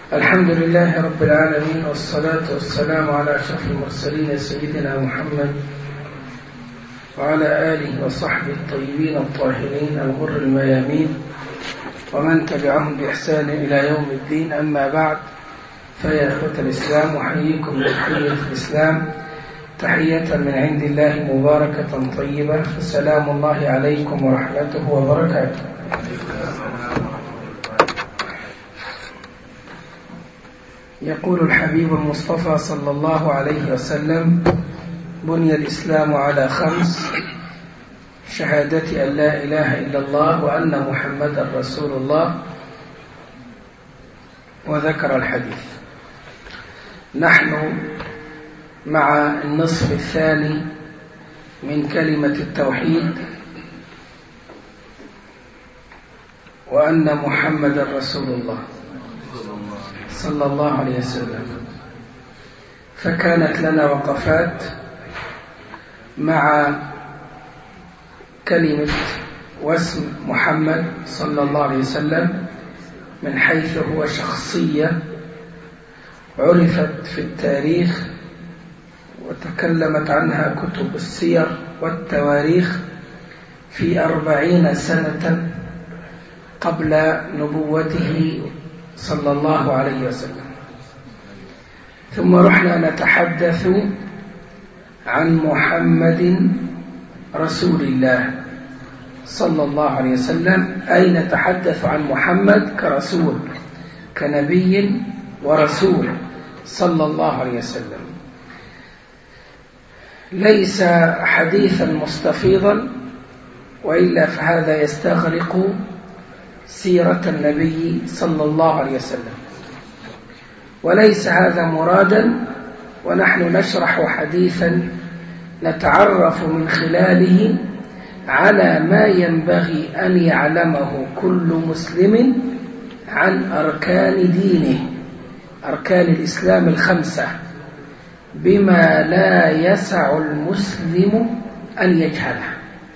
الحمد لله رب العالمين والصلاة والسلام على أشرف المرسلين سيدنا محمد وعلى آله وصحبه الطيبين الطاهرين الغر الميامين ومن تبعهم بإحسان إلى يوم الدين أما بعد فيا إخوة الإسلام أحييكم بتحية الإسلام تحية من عند الله مباركة طيبة فسلام الله عليكم ورحمته وبركاته يقول الحبيب المصطفى صلى الله عليه وسلم بني الإسلام على خمس شهادة أن لا إله إلا الله وأن محمدا رسول الله وذكر الحديث نحن مع النصف الثاني من كلمة التوحيد وأن محمدا رسول الله صلى الله عليه وسلم فكانت لنا وقفات مع كلمة واسم محمد صلى الله عليه وسلم من حيث هو شخصية عرفت في التاريخ وتكلمت عنها كتب السير والتواريخ في أربعين سنة قبل نبوته صلى الله عليه وسلم ثم رحنا نتحدث عن محمد رسول الله صلى الله عليه وسلم أي نتحدث عن محمد كرسول كنبي ورسول صلى الله عليه وسلم ليس حديثا مستفيضا وإلا فهذا يستغرق سيرة النبي صلى الله عليه وسلم وليس هذا مرادا ونحن نشرح حديثا نتعرف من خلاله على ما ينبغي أن يعلمه كل مسلم عن أركان دينه أركان الإسلام الخمسة بما لا يسع المسلم أن يجهله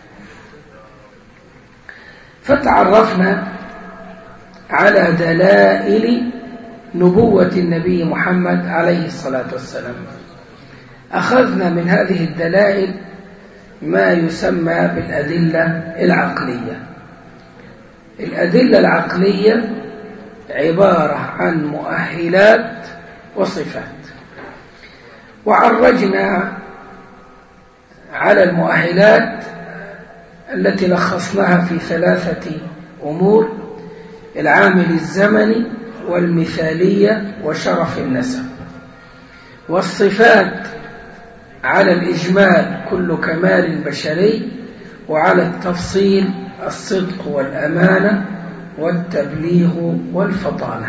فتعرفنا على دلائل نبوة النبي محمد عليه الصلاة والسلام أخذنا من هذه الدلائل ما يسمى بالأدلة العقلية الأدلة العقلية عبارة عن مؤهلات وصفات وعرجنا على المؤهلات التي لخصناها في ثلاثة أمور العامل الزمني والمثالية وشرف النسب والصفات على الإجمال كل كمال بشري وعلى التفصيل الصدق والأمانة والتبليغ والفطانة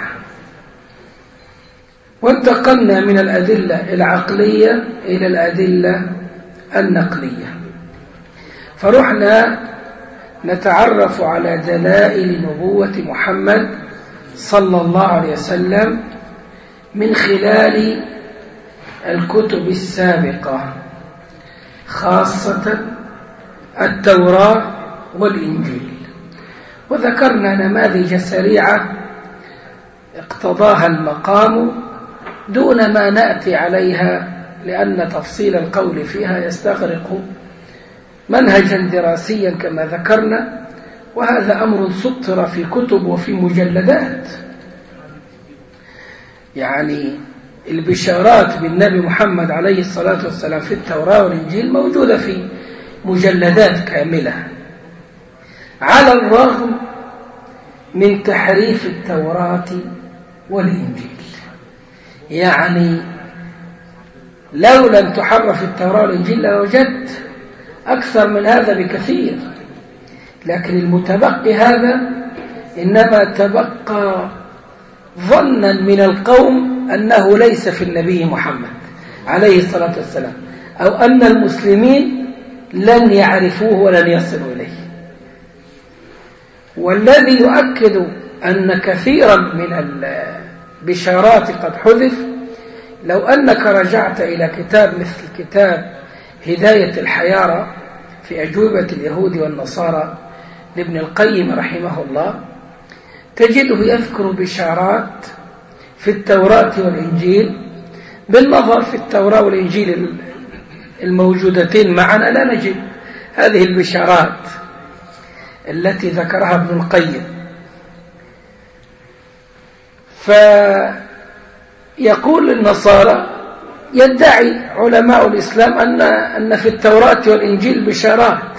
وانتقلنا من الأدلة العقلية إلى الأدلة النقلية فرحنا نتعرف على دلائل نبوة محمد صلى الله عليه وسلم من خلال الكتب السابقة خاصة التوراة والإنجيل وذكرنا نماذج سريعة اقتضاها المقام دون ما نأتي عليها لأن تفصيل القول فيها يستغرق منهجا دراسيا كما ذكرنا وهذا أمر سطر في كتب وفي مجلدات يعني البشارات بالنبي محمد عليه الصلاة والسلام في التوراة والإنجيل موجودة في مجلدات كاملة على الرغم من تحريف التوراة والإنجيل يعني لو لم تحرف التوراة والإنجيل لوجدت أكثر من هذا بكثير لكن المتبقي هذا إنما تبقى ظنا من القوم أنه ليس في النبي محمد عليه الصلاة والسلام أو أن المسلمين لن يعرفوه ولن يصلوا إليه والذي يؤكد أن كثيرا من البشارات قد حذف لو أنك رجعت إلى كتاب مثل كتاب هداية الحيارى في أجوبة اليهود والنصارى لابن القيم رحمه الله تجده يذكر بشارات في التوراة والإنجيل بالنظر في التوراة والإنجيل الموجودتين معنا لا نجد هذه البشارات التي ذكرها ابن القيم فيقول النصارى يدعي علماء الإسلام أن, أن في التوراة والإنجيل بشارات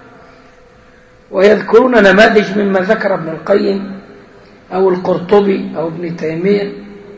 ويذكرون نماذج مما ذكر ابن القيم أو القرطبي أو ابن تيمية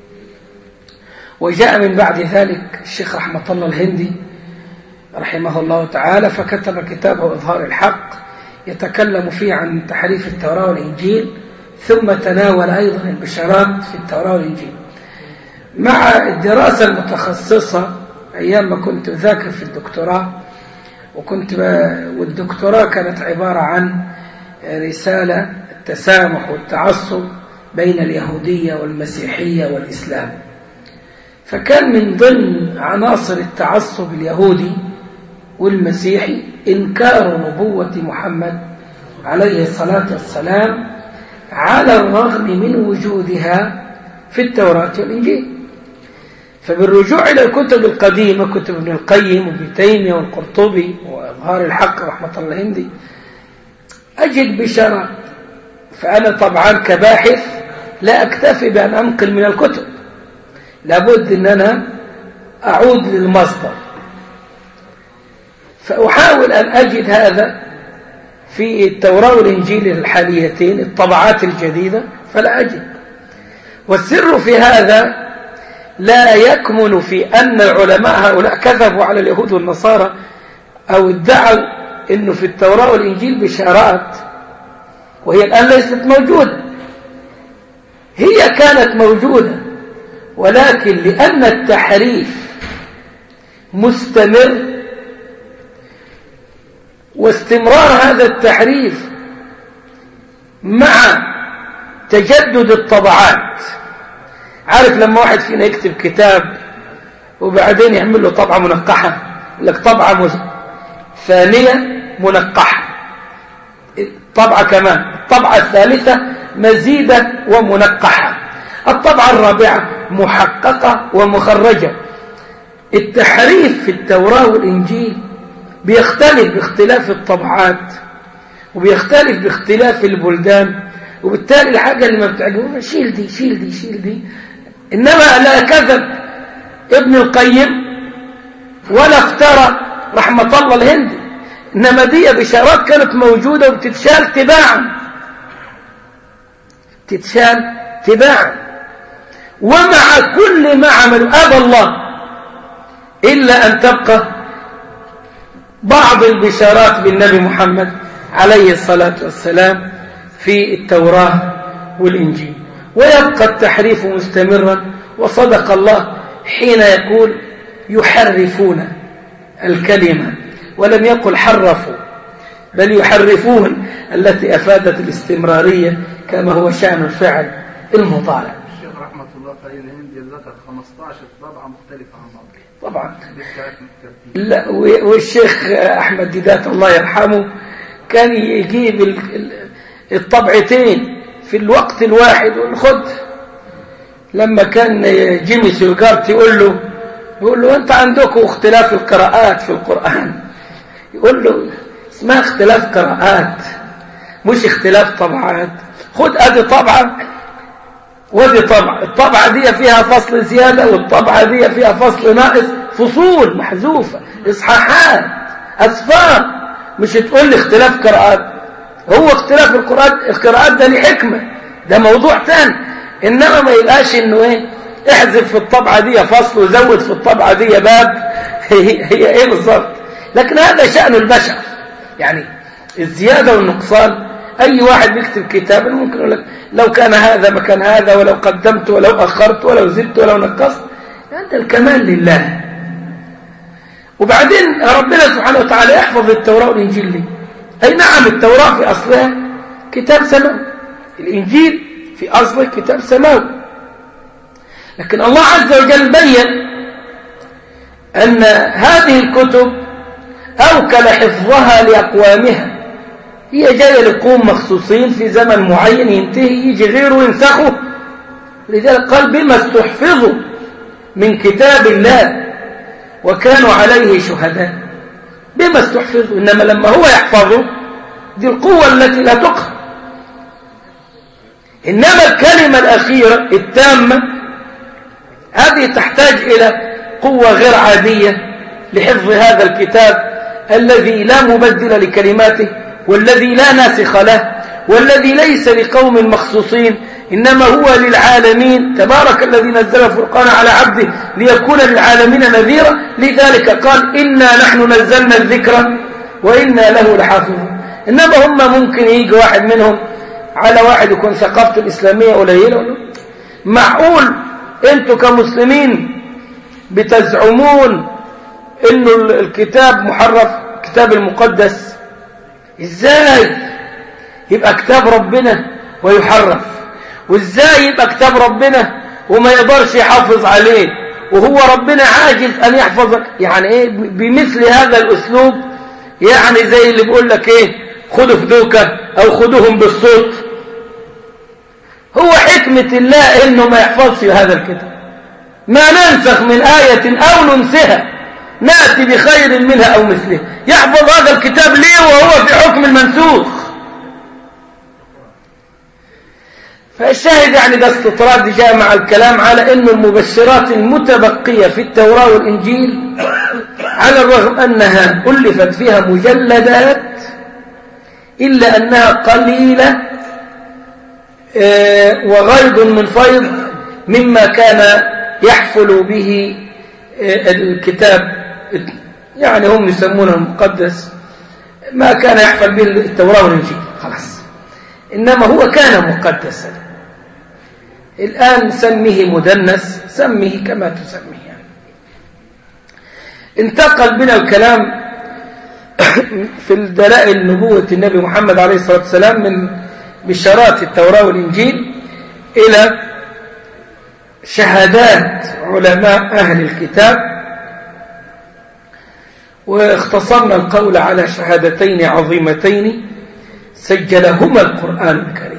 وجاء من بعد ذلك الشيخ رحمة الله الهندي رحمه الله تعالى فكتب كتابه إظهار الحق يتكلم فيه عن تحريف التوراة والإنجيل ثم تناول أيضا البشارات في التوراة والإنجيل مع الدراسة المتخصصة أيام ما كنت ذاكر في الدكتوراه وكنت والدكتوراه كانت عبارة عن رسالة التسامح والتعصب بين اليهودية والمسيحية والإسلام فكان من ضمن عناصر التعصب اليهودي والمسيحي إنكار نبوة محمد عليه الصلاة والسلام على الرغم من وجودها في التوراة والإنجيل فبالرجوع إلى الكتب القديمة كتب ابن القيم وابن تيمية والقرطبي وإظهار الحق رحمة الله هندي أجد بشرى فأنا طبعا كباحث لا أكتفي بأن أنقل من الكتب لابد أن أنا أعود للمصدر فأحاول أن أجد هذا في التوراة والإنجيل الحاليتين الطبعات الجديدة فلا أجد والسر في هذا لا يكمن في أن العلماء هؤلاء كذبوا على اليهود والنصارى أو ادعوا أنه في التوراة والإنجيل بشارات وهي الآن ليست موجودة هي كانت موجودة ولكن لأن التحريف مستمر واستمرار هذا التحريف مع تجدد الطبعات عارف لما واحد فينا يكتب كتاب وبعدين يعمل له طبعة منقحة لك طبعة ثانية منقحة طبعة كمان الطبعة الثالثة مزيدة ومنقحة الطبعة الرابعة محققة ومخرجة التحريف في التوراة والإنجيل بيختلف باختلاف الطبعات وبيختلف باختلاف البلدان وبالتالي الحاجة اللي ما بتعجبه شيل دي شيل دي شيل دي إنما لا كذب ابن القيم ولا افترى رحمة الله الهندي إنما دي بشارات كانت موجودة وبتتشال تباعا تتشال تباعا ومع كل ما عملوا أبى الله إلا أن تبقى بعض البشارات بالنبي محمد عليه الصلاة والسلام في التوراة والإنجيل ويبقى التحريف مستمرا وصدق الله حين يقول يحرفون الكلمة ولم يقل حرفوا بل يحرفون التي أفادت الاستمرارية كما هو شأن الفعل المضارع الشيخ رحمة الله في الهند ذكر 15 طبعة مختلفة عن بعض طبعا لا والشيخ أحمد ديدات الله يرحمه كان يجيب الطبعتين في الوقت الواحد يقول خد لما كان جيمي سيوغارت يقول له يقول له انت عندكم اختلاف القراءات في القرآن يقول له اسمها اختلاف قراءات مش اختلاف طبعات خد ادي طبعة ودي طبعة الطبعة دي فيها فصل زيادة والطبعة دي فيها فصل ناقص فصول محذوفة اصحاحات اسفار مش تقول لي اختلاف قراءات هو اختلاف القراءات القراءات ده ليه حكمة ده موضوع تاني انما ما يبقاش انه ايه احذف في الطبعة دي فصل وزود في الطبعة دي باب هي, هي ايه بالظبط لكن هذا شأن البشر يعني الزيادة والنقصان اي واحد بيكتب كتاب ممكن يقول لك لو كان هذا مكان هذا ولو قدمت ولو اخرت ولو زدت ولو نقصت هذا الكمال لله وبعدين ربنا سبحانه وتعالى يحفظ التوراة والإنجيل لي أي نعم التوراة في أصلها كتاب سماوي الإنجيل في أصله كتاب سماوي لكن الله عز وجل بين أن هذه الكتب أوكل حفظها لأقوامها هي جاية لقوم مخصوصين في زمن معين ينتهي يجي غيره ينسخه لذلك قال بما استحفظوا من كتاب الله وكانوا عليه شهداء بما استحفظوا إنما لما هو يحفظه دي القوة التي لا تقهر إنما الكلمة الأخيرة التامة هذه تحتاج إلى قوة غير عادية لحفظ هذا الكتاب الذي لا مبدل لكلماته والذي لا ناسخ له والذي ليس لقوم مخصوصين إنما هو للعالمين تبارك الذي نزل الفرقان على عبده ليكون للعالمين نذيرا لذلك قال إنا نحن نزلنا الذكر وإنا له لحافظون إنما هم ممكن يجي واحد منهم على واحد يكون ثقافته الإسلامية قليلة معقول أنتم كمسلمين بتزعمون انه الكتاب محرف كتاب المقدس ازاي يبقى كتاب ربنا ويحرف وازاي يبقى كتاب ربنا وما يقدرش يحافظ عليه وهو ربنا عاجز ان يحفظ يعني ايه بمثل هذا الاسلوب يعني زي اللي بيقول لك ايه خدوا فدوكة او خدوهم بالصوت هو حكمة الله انه ما يحفظش هذا الكتاب ما ننسخ من آية او ننسها نأتي بخير منها أو مثله يحفظ هذا الكتاب ليه وهو في حكم المنسوخ فالشاهد يعني ده استطراد جاء مع الكلام على أن المبشرات المتبقية في التوراة والإنجيل على الرغم أنها ألفت فيها مجلدات إلا أنها قليلة وغيض من فيض مما كان يحفل به الكتاب يعني هم يسمونه المقدس ما كان يحفل به التوراة والإنجيل خلاص إنما هو كان مقدسا الآن سميه مدنس سميه كما تسميه يعني. انتقل بنا الكلام في الدلائل نبوة النبي محمد عليه الصلاة والسلام من بشارات التوراة والإنجيل إلى شهادات علماء أهل الكتاب واختصرنا القول على شهادتين عظيمتين سجلهما القرآن الكريم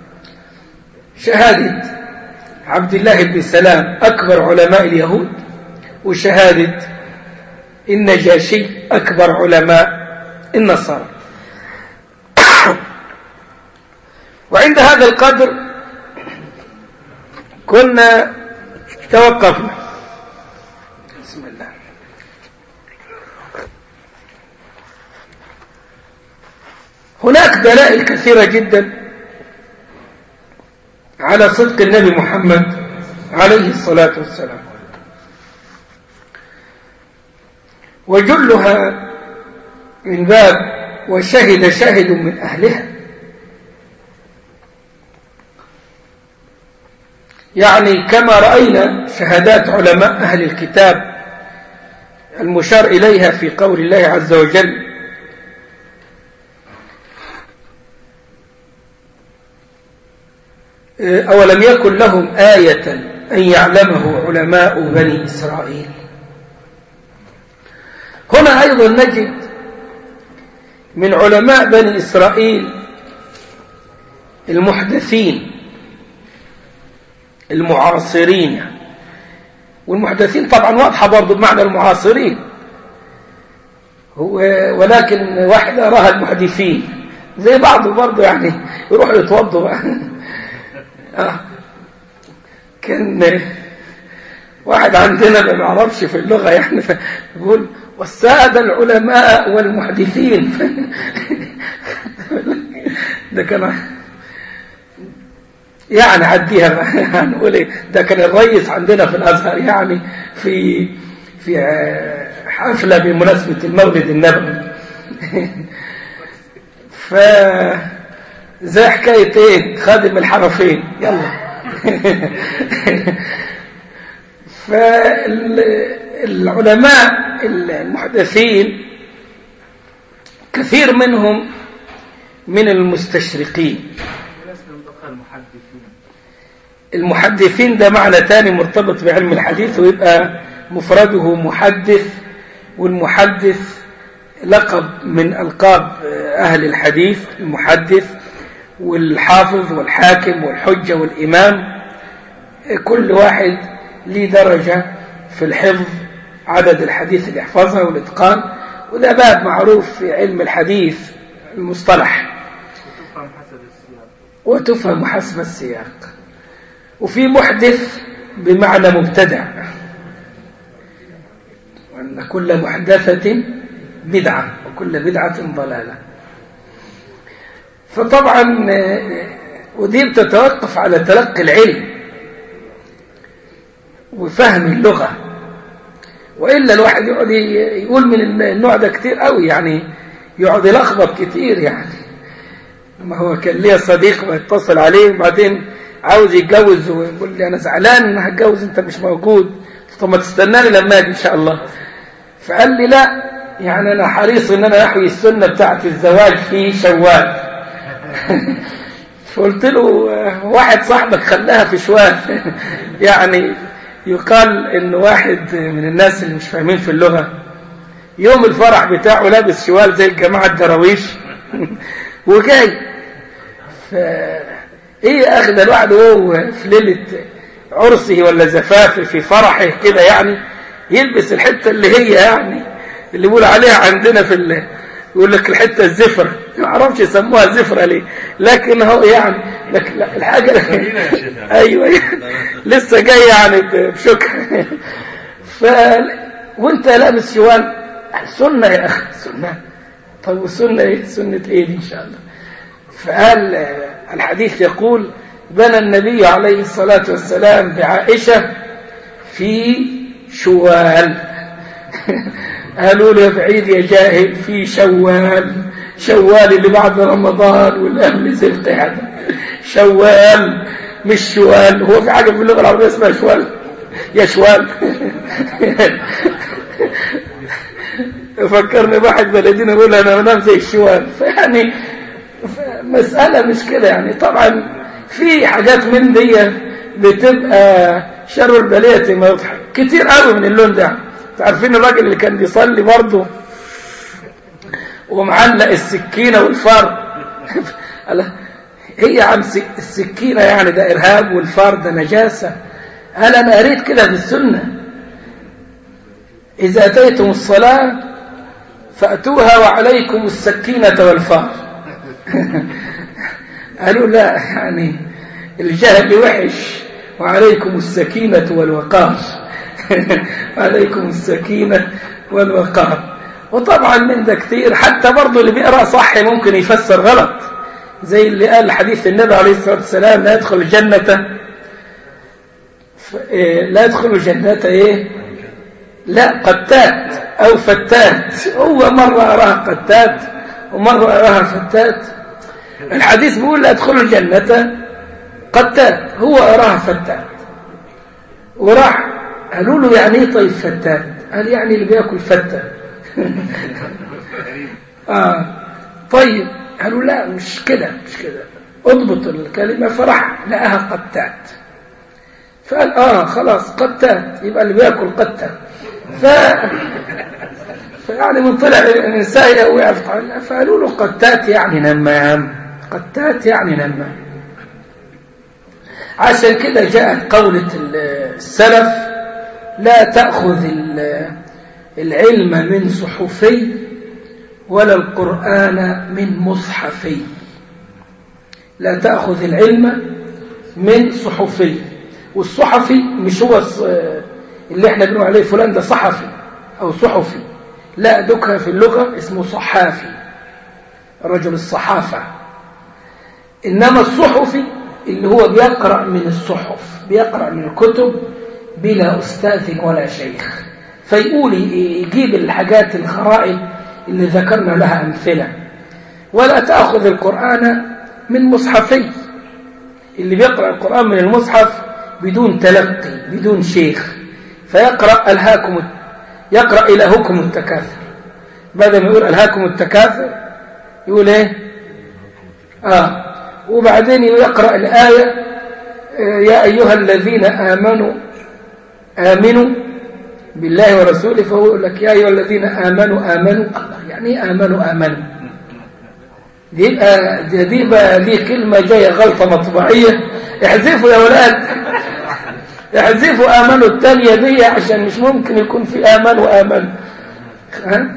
شهادة عبد الله بن سلام أكبر علماء اليهود وشهادة النجاشي أكبر علماء النصارى وعند هذا القدر كنا توقفنا بسم الله هناك دلائل كثيرة جدا على صدق النبي محمد عليه الصلاة والسلام وجلها من باب وشهد شاهد من أهلها يعني كما رأينا شهادات علماء أهل الكتاب المشار إليها في قول الله عز وجل أولم يكن لهم آية أن يعلمه علماء بني إسرائيل هنا أيضا نجد من علماء بني إسرائيل المحدثين المعاصرين يعني والمحدثين طبعا واضحة برضو بمعنى المعاصرين هو ولكن واحد أراها المحدثين زي بعض برضو يعني يروحوا يتوضوا آه. كان واحد عندنا ما نعرفش في اللغة يعني يقول والسادة العلماء والمحدثين ده كان يعني عديها هنقول ايه ده كان الرئيس عندنا في الازهر يعني في في حفلة بمناسبة المولد النبوي ف زي حكاية ايه خادم الحرفين يلا فالعلماء المحدثين كثير منهم من المستشرقين المحدثين ده معنى تاني مرتبط بعلم الحديث ويبقى مفرده محدث والمحدث لقب من ألقاب أهل الحديث المحدث والحافظ والحاكم والحجة والإمام كل واحد ليه درجة في الحفظ عدد الحديث اللي يحفظها والإتقان وده باب معروف في علم الحديث المصطلح وتفهم حسب السياق وتفهم حسب السياق وفي محدث بمعنى مبتدع وأن كل محدثة بدعة وكل بدعة ضلالة فطبعا آه، ودي بتتوقف على تلقي العلم وفهم اللغة وإلا الواحد يقعد ي- يقول من النوع ده كتير قوي يعني يقعد يلخبط كتير يعني ما هو كان ليا صديق بيتصل عليه وبعدين عاوز يتجوز ويقول لي أنا زعلان إن هتجوز أنت مش موجود قلت طب ما تستناني لما أجي إن شاء الله فقال لي لا يعني أنا حريص إن أنا أحوي السنة بتاعت الزواج في شوال فقلت له آه، واحد صاحبك خلاها في شوال يعني يقال ان واحد من الناس اللي مش فاهمين في اللغة يوم الفرح بتاعه لابس شوال زي الجماعة الدراويش وجاي ف ايه اخذ الواحد وهو في ليلة عرسه ولا زفافه في فرحه كده يعني يلبس الحتة اللي هي يعني اللي بيقول عليها عندنا في ال... يقول لك الحتة الزفرة ما اعرفش يسموها زفرة ليه لكن هو يعني لكن لا الحاجة ايوه لسه جاي يعني بشكر ف وانت لابس شوال سنة يا اخي سنة طب والسنة ايه سنة ايه دي ان شاء الله فقال آه، الحديث يقول بنى النبي عليه الصلاة والسلام بعائشة في شوال قالوا له يا بعيد يا جاهل في شوال شوال اللي بعد رمضان والأهل ذي القعدة شوال مش شوال هو في حاجة في اللغة العربية اسمها شوال يا شوال فكرني بواحد بلدينا يقول انا بنام زي الشوال فيعني مسألة مش كده يعني طبعا في حاجات من دي بتبقى شر البلية ما يضحك كتير قوي من اللون ده عارفين الراجل اللي كان بيصلي برضه ومعلق السكينة والفار قال هي عم سك- السكينة يعني ده إرهاب والفار ده نجاسة قال أنا قريت كده في السنة إذا أتيتم الصلاة فأتوها وعليكم السكينة والفار قالوا لا يعني الجهل وحش وعليكم السكينة والوقار وعليكم السكينة والوقار وطبعا من ده كتير حتى برضو اللي بيقرأ صح ممكن يفسر غلط زي اللي قال حديث النبي عليه الصلاة والسلام لا يدخل الجنة ف- إيه، لا يدخل الجنة ايه لا قتات او فتات هو مرة اراها قتات ومرة اراها فتات الحديث بيقول لا يدخل الجنة قتات هو اراها فتات وراح قالوا له يعني ايه طيب فتات قال يعني اللي بياكل فتة آه طيب قالوا لا مش كده مش كده اضبط الكلمة فراح لقاها قتات فقال اه خلاص قتات يبقى اللي بياكل قتة ف فيعني من طلع النساء وقع في قال- فقالوا له قتات يعني نمام قتات يعني نمام عشان كده جاءت قولة السلف لا تأخذ ال- العلم من صحفي ولا القرآن من مصحفي لا تأخذ العلم من صحفي والصحفي مش هو الص- اللي احنا بنقول عليه فلان ده صحفي أو صحفي لا دكها في اللغة اسمه صحافي رجل الصحافة إنما الصحفي اللي هو بيقرأ من الصحف بيقرأ من الكتب بلا أستاذ ولا شيخ فيقول يجيب الحاجات الخرائط اللي ذكرنا لها أمثلة ولا تأخذ القرآن من مصحفي اللي بيقرأ القرآن من المصحف بدون تلقي بدون شيخ فيقرأ ألهاكم يقرأ إلهكم التكاثر بدل ما يقول ألهاكم التكاثر يقول إيه آه وبعدين يقرأ الآية آه، يا أيها الذين آمنوا آمنوا بالله ورسوله فهو يقول لك يا أيها الذين آمنوا آمنوا الله يعني إيه آمنوا آمنوا دي يبقى دي, دي بقى دي كلمة جاية غلطة مطبعية احذفوا يا ولاد احذفوا آمنوا التانية دي عشان مش ممكن يكون في آمن وآمن ها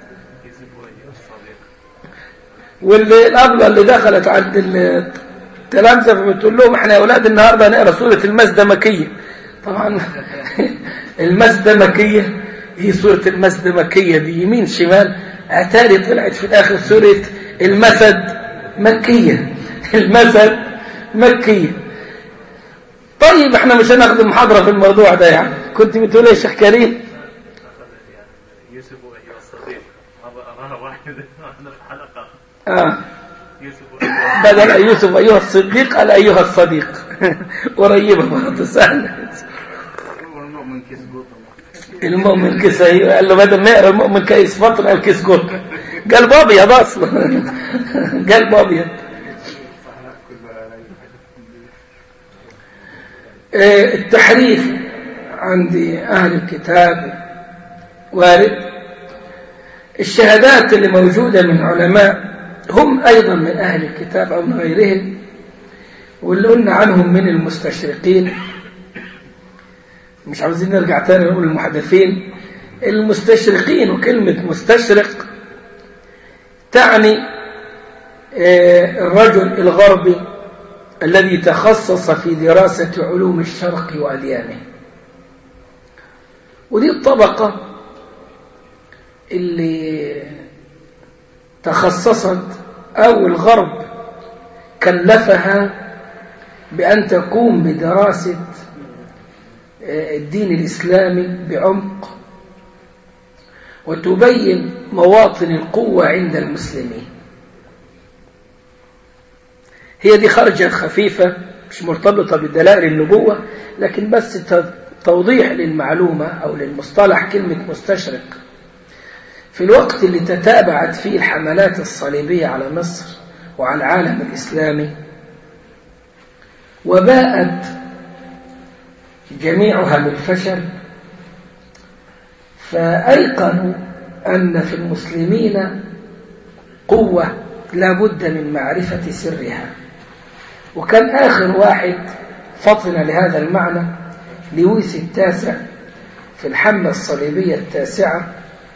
واللي الأبلة اللي دخلت عند التلامذة فبتقول لهم احنا يا أولاد النهاردة هنقرا سورة المسدة مكية طبعا المسدة مكية هي سورة المسدة مكية دي يمين شمال أتاري طلعت في الآخر سورة المسد مكية المسد مكية طيب احنا مش هناخد محاضرة في الموضوع ده يعني كنت بتقول يا شيخ كريم يوسف أيها الصديق أراها واحدة أنا في حلقة آه. يوسف بدل يوسف أيها الصديق قال أيها الصديق قريبة برضه سهلة والمؤمن كيس قوط المؤمن كيس أيوه قال له بدل ما يقرا المؤمن كيس فطر قال كيس جوت قلب أبيض أصلا قلب أبيض آه، التحريف عند أهل الكتاب وارد الشهادات اللي موجودة من علماء هم أيضا من أهل الكتاب أو من غيرهم واللي قلنا عنهم من المستشرقين مش عاوزين نرجع تاني نقول المحدثين المستشرقين وكلمة مستشرق تعني آه، الرجل الغربي الذي تخصص في دراسة علوم الشرق وأديانه ودي الطبقة اللي تخصصت أو الغرب كلفها بأن تقوم بدراسة الدين الإسلامي بعمق وتبين مواطن القوة عند المسلمين هي دي خرجة خفيفة مش مرتبطة بدلائل النبوة لكن بس توضيح للمعلومة أو للمصطلح كلمة مستشرق في الوقت اللي تتابعت فيه الحملات الصليبية على مصر وعلى العالم الإسلامي وباءت جميعها بالفشل فأيقنوا أن في المسلمين قوة لا بد من معرفة سرها وكان آخر واحد فطن لهذا المعنى لويس التاسع في الحملة الصليبية التاسعة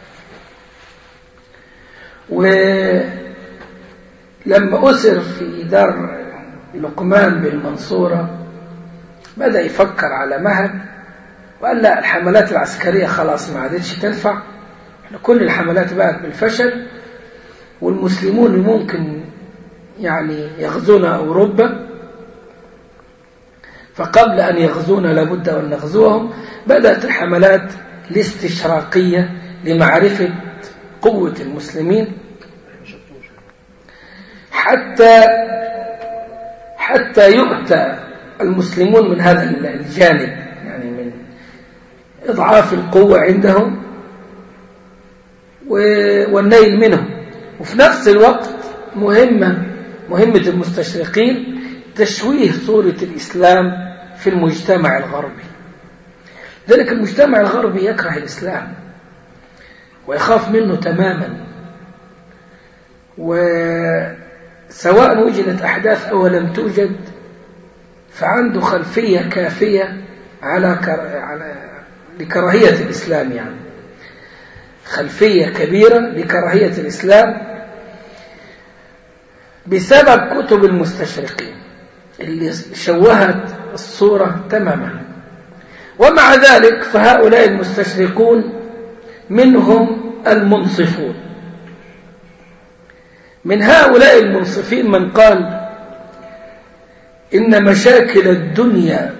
ولما أسر في دار لقمان بالمنصورة بدأ يفكر على مهد وقال لا الحملات العسكرية خلاص ما عادتش تنفع احنا كل الحملات بقت بالفشل والمسلمون ممكن يعني يغزون أوروبا فقبل أن يغزونا لابد أن نغزوهم بدأت الحملات الاستشراقية لمعرفة قوة المسلمين حتى حتى يؤتى المسلمون من هذا الجانب يعني من إضعاف القوة عندهم والنيل منهم وفي نفس الوقت مهمة مهمة المستشرقين تشويه صورة الإسلام في المجتمع الغربي ذلك المجتمع الغربي يكره الإسلام ويخاف منه تماما وسواء وجدت أحداث أو لم توجد فعنده خلفية كافية على كر... على لكراهية الإسلام يعني خلفية كبيرة لكراهية الإسلام بسبب كتب المستشرقين اللي شوهت الصورة تماما ومع ذلك فهؤلاء المستشرقون منهم المنصفون من هؤلاء المنصفين من قال إن مشاكل الدنيا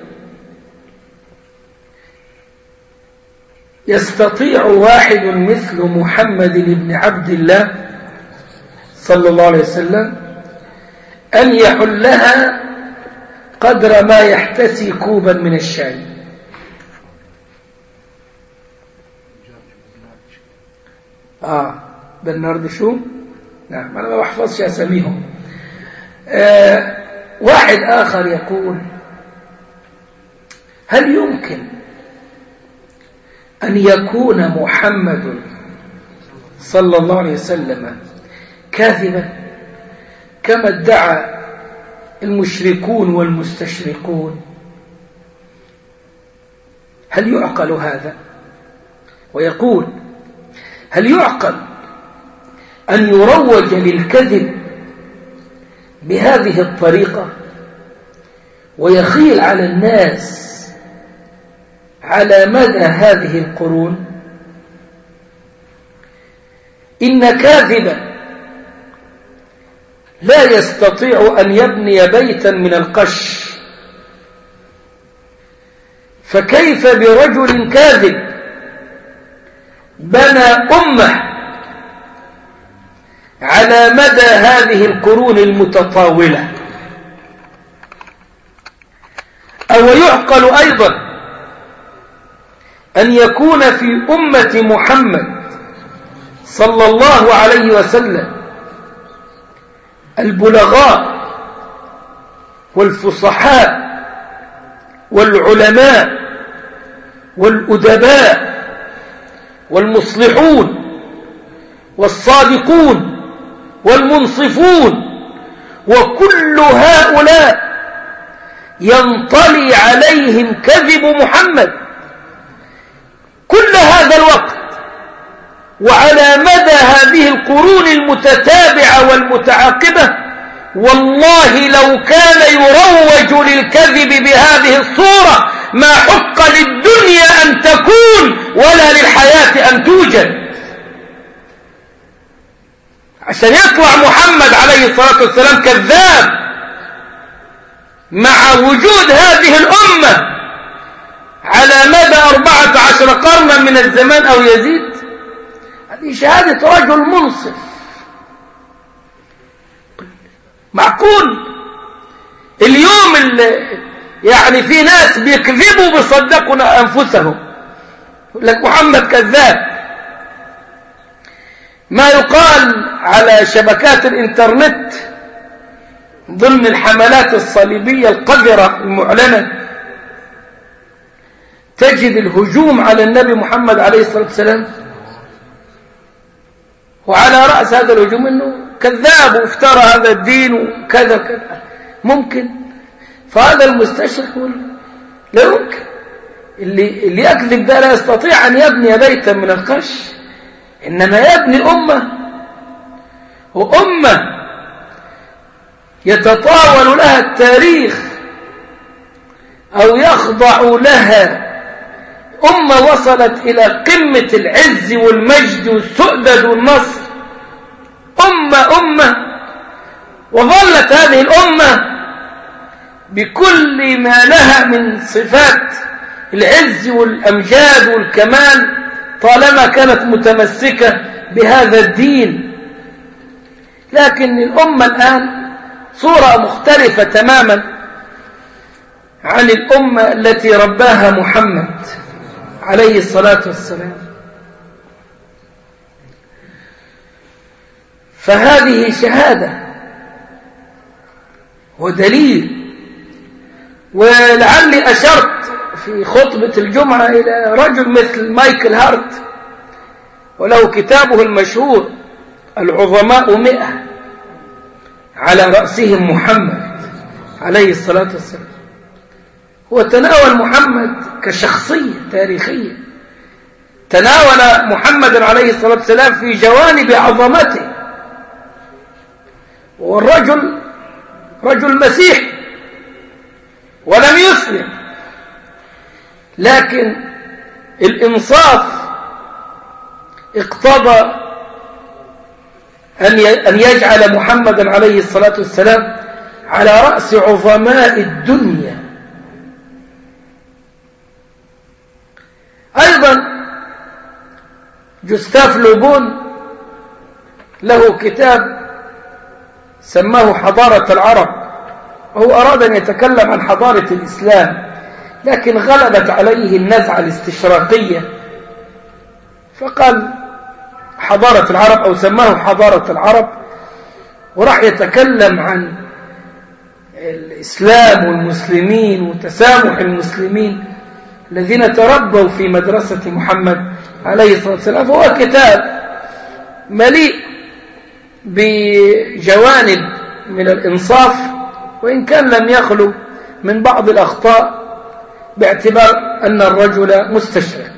يستطيع واحد مثل محمد بن عبد الله صلى الله عليه وسلم أن يحلها قدر ما يحتسي كوبا من الشاي آه برنارد شو نعم أنا ما بحفظش أساميهم آه واحد آخر يقول هل يمكن أن يكون محمد صلى الله عليه وسلم كاذبا كما ادعى المشركون والمستشرقون هل يعقل هذا ويقول هل يعقل أن يروج للكذب بهذه الطريقة ويخيل على الناس على مدى هذه القرون إن كاذبا لا يستطيع أن يبني بيتا من القش فكيف برجل كاذب بنى أمة على مدى هذه القرون المتطاولة أو يعقل أيضا أن يكون في أمة محمد صلى الله عليه وسلم البلغاء والفصحاء والعلماء والأدباء والمصلحون والصادقون والمنصفون وكل هؤلاء ينطلي عليهم كذب محمد كل هذا الوقت وعلى مدى هذه القرون المتتابعة والمتعاقبة والله لو كان يروج للكذب بهذه الصورة ما حق للدنيا أن تكون ولا للحياة أن توجد عشان يطلع محمد عليه الصلاة والسلام كذاب مع وجود هذه الأمة على مدى أربعة عشر قرنا من الزمان أو يزيد هذه شهادة رجل منصف معقول اليوم اللي يعني في ناس بيكذبوا بيصدقوا أنفسهم يقول لك محمد كذاب ما يقال على شبكات الانترنت ضمن الحملات الصليبية القذرة المعلنة تجد الهجوم على النبي محمد عليه الصلاة والسلام وعلى رأس هذا الهجوم أنه كذاب وافترى هذا الدين وكذا كذا ممكن فهذا المستشرق يقول لا يمكن اللي, اللي يكذب ده لا يستطيع أن يبني بيتا من القش إنما يبني أمة وأمة يتطاول لها التاريخ أو يخضع لها أمة وصلت إلى قمة العز والمجد والسؤدد والنصر أمة أمة وظلت هذه الأمة بكل ما لها من صفات العز والأمجاد والكمال طالما كانت متمسكة بهذا الدين لكن الأمة الآن صورة مختلفة تماما عن الأمة التي رباها محمد عليه الصلاة والسلام فهذه شهادة ودليل ولعلي أشرت في خطبة الجمعة إلى رجل مثل مايكل هارت وله كتابه المشهور العظماء مئة على رأسهم محمد عليه الصلاة والسلام هو تناول محمد كشخصية تاريخية تناول محمد عليه الصلاة والسلام في جوانب عظمته والرجل رجل مسيحي ولم يسلم لكن الإنصاف اقتضى أن يجعل محمدا عليه الصلاة والسلام على رأس عظماء الدنيا أيضا جستاف لوبون له كتاب سماه حضارة العرب وهو أراد أن يتكلم عن حضارة الإسلام لكن غلبت عليه النزعة الاستشراقية فقال حضارة العرب أو سماه حضارة العرب وراح يتكلم عن الإسلام والمسلمين وتسامح المسلمين الذين تربوا في مدرسة محمد عليه الصلاة والسلام فهو كتاب مليء بجوانب من الإنصاف وإن كان لم يخلو من بعض الأخطاء باعتبار أن الرجل مستشرق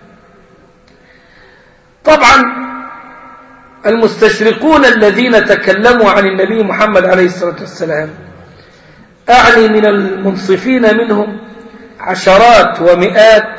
طبعا المستشرقون الذين تكلموا عن النبي محمد عليه الصلاة والسلام أعني من المنصفين منهم عشرات ومئات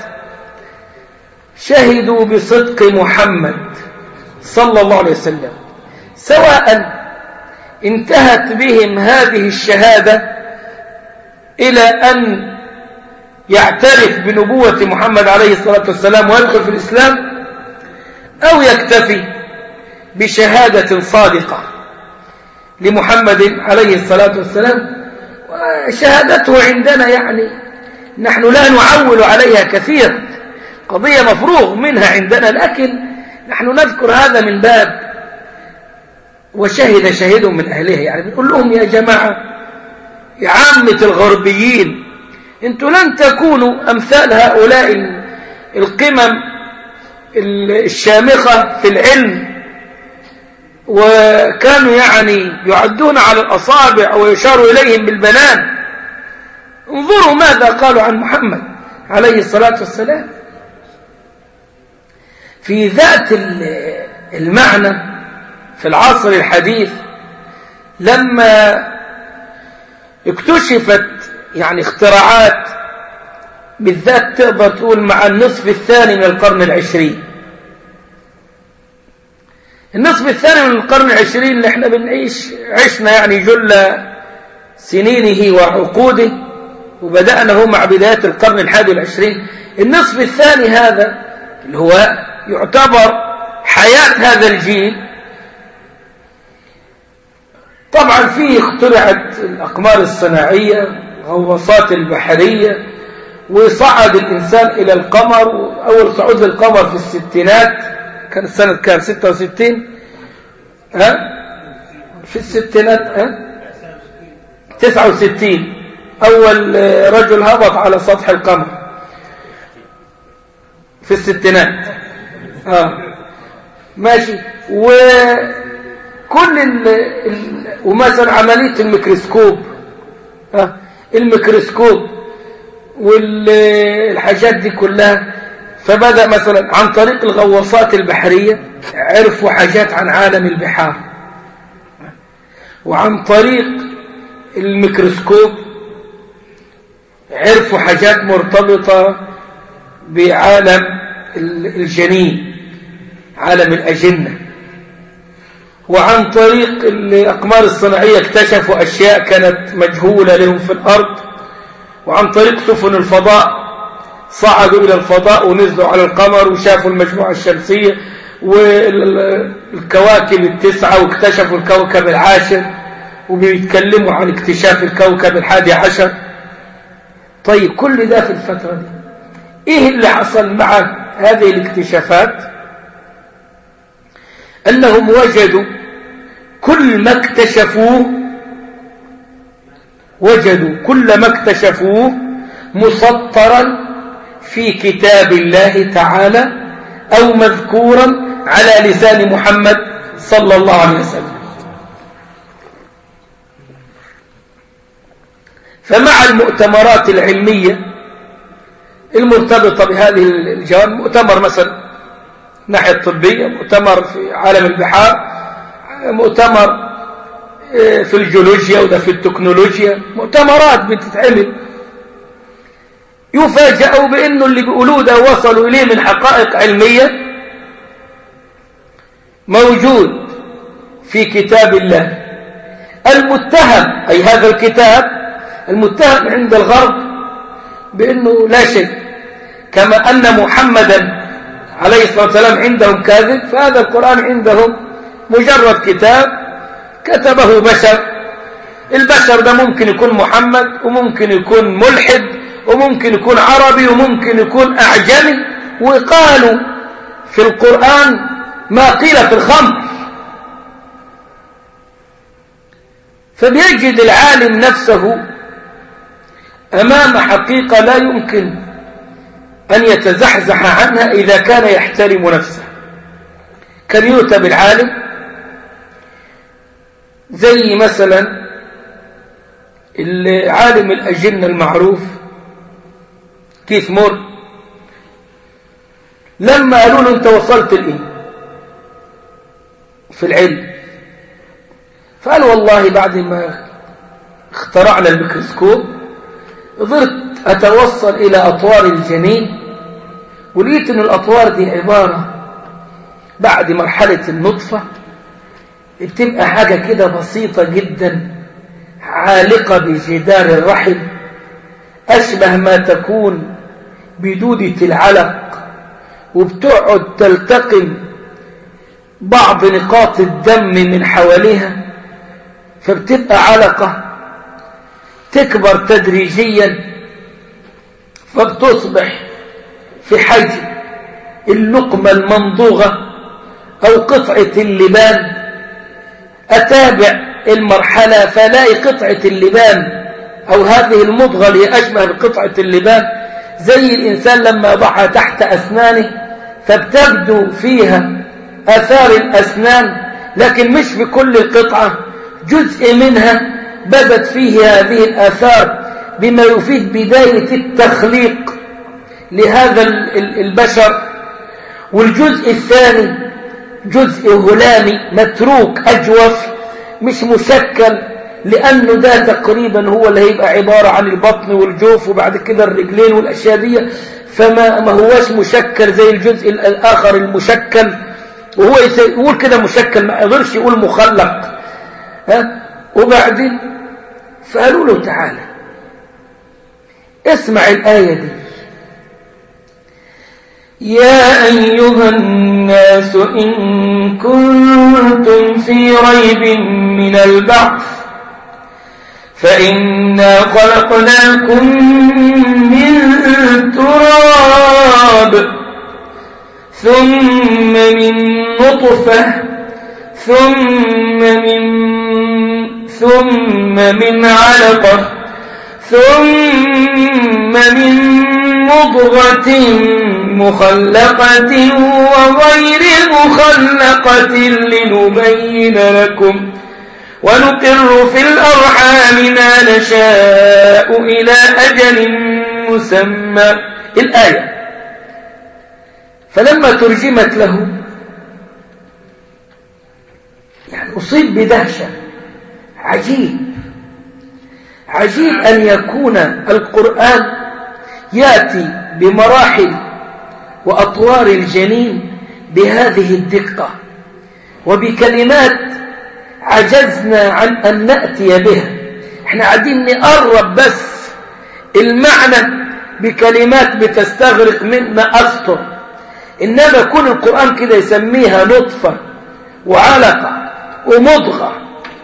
شهدوا بصدق محمد صلى الله عليه وسلم سواء انتهت بهم هذه الشهادة إلى أن يعترف بنبوة محمد عليه الصلاة والسلام ويدخل في الإسلام أو يكتفي بشهادة صادقة لمحمد عليه الصلاة والسلام وشهادته عندنا يعني نحن لا نعول عليها كثيرا قضية مفروغ منها عندنا لكن نحن نذكر هذا من باب وشهد شهيد من أهله يعني بنقول لهم يا جماعة يا عامة الغربيين انتوا لن تكونوا أمثال هؤلاء القمم الشامخة في العلم وكانوا يعني يعدون على الأصابع ويشار إليهم بالبنان انظروا ماذا قالوا عن محمد عليه الصلاة والسلام في ذات المعنى في العصر الحديث لما اكتشفت يعني اختراعات بالذات تقدر تقول مع النصف الثاني من القرن العشرين النصف الثاني من القرن العشرين اللي احنا بنعيش عشنا يعني جل سنينه وعقوده وبدأنا هو مع بداية القرن الحادي والعشرين النصف الثاني هذا اللي هو يعتبر حياة هذا الجيل طبعا فيه اخترعت الأقمار الصناعية غواصات البحرية وصعد الإنسان إلى القمر أول صعود للقمر في الستينات كان سنة كان 66 ها في الستينات ها 69 أول رجل هبط على سطح القمر في الستينات اه ماشي وكل ال... ال... ومثلا عملية الميكروسكوب اه الميكروسكوب والحاجات دي كلها فبدأ مثلا عن طريق الغواصات البحرية عرفوا حاجات عن عالم البحار وعن طريق الميكروسكوب عرفوا حاجات مرتبطة بعالم الجنين عالم الأجنة وعن طريق الأقمار الصناعية اكتشفوا أشياء كانت مجهولة لهم في الأرض وعن طريق سفن الفضاء صعدوا إلى الفضاء ونزلوا على القمر وشافوا المجموعة الشمسية والكواكب التسعة واكتشفوا الكوكب العاشر وبيتكلموا عن اكتشاف الكوكب الحادي عشر طيب كل ده في الفترة دي ايه اللي حصل مع هذه الاكتشافات انهم وجدوا كل ما اكتشفوه وجدوا كل ما اكتشفوه مسطرا في كتاب الله تعالى او مذكورا على لسان محمد صلى الله عليه وسلم فمع المؤتمرات العلمية المرتبطة بهذه الجوانب مؤتمر مثلا ناحية طبية مؤتمر في عالم البحار مؤتمر في الجيولوجيا وده في التكنولوجيا مؤتمرات بتتعمل يفاجئوا بأنه اللي بيقولوه ده وصلوا إليه من حقائق علمية موجود في كتاب الله المتهم أي هذا الكتاب المتهم عند الغرب بأنه لا شيء كما أن محمدا عليه الصلاة والسلام عندهم كاذب فهذا القرآن عندهم مجرد كتاب كتبه بشر البشر ده ممكن يكون محمد وممكن يكون ملحد وممكن يكون عربي وممكن يكون أعجمي وقالوا في القرآن ما قيل في الخمر فبيجد العالم نفسه أمام حقيقة لا يمكن أن يتزحزح عنها إذا كان يحترم نفسه كان يؤتى بالعالم زي مثلا العالم الأجنة المعروف كيث مور لما قالوا له انت وصلت لإيه في العلم فقال والله بعد ما اخترعنا الميكروسكوب قدرت أتوصل إلى أطوار الجنين ولقيت أن الأطوار دي عبارة بعد مرحلة النطفة بتبقى حاجة كده بسيطة جدا عالقة بجدار الرحم أشبه ما تكون بدودة العلق وبتقعد تلتقم بعض نقاط الدم من حواليها فبتبقى علقة تكبر تدريجيا فبتصبح في حجم اللقمة الممضوغة أو قطعة اللبان أتابع المرحلة فلاقي قطعة اللبان أو هذه المضغة اللي أشبه بقطعة اللبان زي الإنسان لما يضعها تحت أسنانه فبتبدو فيها أثار الأسنان لكن مش في كل القطعة جزء منها بدت فيه هذه الآثار بما يفيد بداية التخليق لهذا البشر والجزء الثاني جزء هلامي متروك أجوف مش مشكل لأنه ده تقريبا هو اللي هيبقى عبارة عن البطن والجوف وبعد كده الرجلين والأشياء دي فما ما هواش مشكل زي الجزء الآخر المشكل وهو يقول كده مشكل ما يقدرش يقول مخلق ها وبعدين فقالوا له تعالى اسمع الآية دي يا أيها الناس إن كنتم في ريب من البعث فإنا خلقناكم من تراب ثم من نطفة ثم من ثم من علقة ثم من مضغة مخلقة وغير مخلقة لنبين لكم ونقر في الأرحام ما نشاء إلى أجل مسمى الآية فلما ترجمت له يعني أصيب بدهشة عجيب عجيب أن يكون القرآن يأتي بمراحل وأطوار الجنين بهذه الدقة وبكلمات عجزنا عن أن نأتي بها احنا قاعدين نقرب بس المعنى بكلمات بتستغرق منا أسطر إنما كل القرآن كده يسميها نطفة وعلقة ومضغة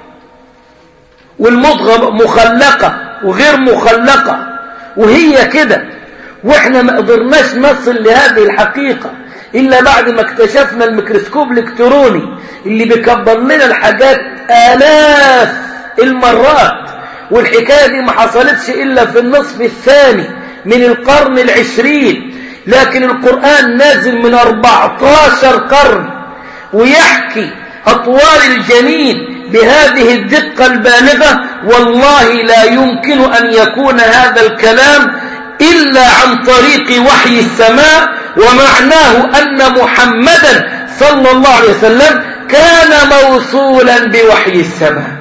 والمضغة مخلقة وغير مخلقة وهي كده واحنا ما قدرناش نصل لهذه الحقيقة إلا بعد ما اكتشفنا الميكروسكوب الإلكتروني اللي بيكبر لنا الحاجات آلاف المرات والحكاية دي ما حصلتش إلا في النصف الثاني من القرن العشرين لكن القرآن نازل من 14 قرن ويحكي أطوال الجنين بهذه الدقة البالغة والله لا يمكن أن يكون هذا الكلام إلا عن طريق وحي السماء ومعناه أن محمدا صلى الله عليه وسلم كان موصولا بوحي السماء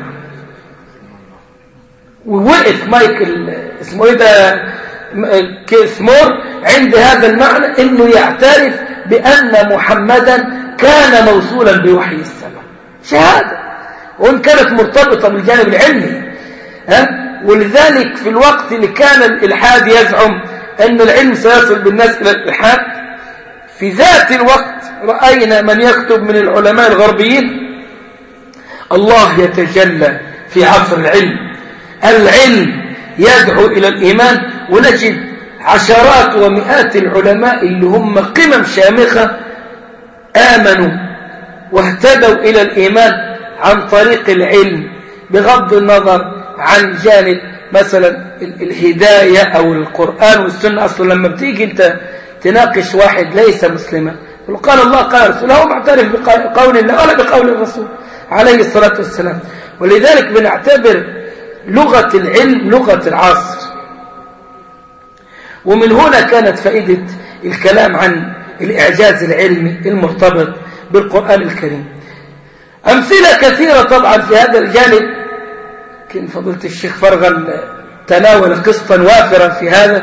ووقف مايكل اسمه ايه ده كيسمور عند هذا المعنى انه يعترف بان محمدا كان موصولا بوحي السماء شهاده وان كانت مرتبطه بالجانب العلمي ها ولذلك في الوقت اللي كان الالحاد يزعم ان العلم سيصل بالناس الى الالحاد في ذات الوقت راينا من يكتب من العلماء الغربيين الله يتجلى في عصر العلم العلم يدعو إلى الإيمان ونجد عشرات ومئات العلماء اللي هم قمم شامخة آمنوا واهتدوا إلى الإيمان عن طريق العلم بغض النظر عن جانب مثلا الهداية أو القرآن والسنة أصلا لما بتيجي أنت تناقش واحد ليس مسلما قال الله قال رسول هو معترف بقول الله ولا بقول الرسول عليه الصلاة والسلام ولذلك بنعتبر لغة العلم لغة العصر ومن هنا كانت فائدة الكلام عن الإعجاز العلمي المرتبط بالقرآن الكريم أمثلة كثيرة طبعا في هذا الجانب كان فضيلة الشيخ فرغل تناول قسطا وافرا في هذا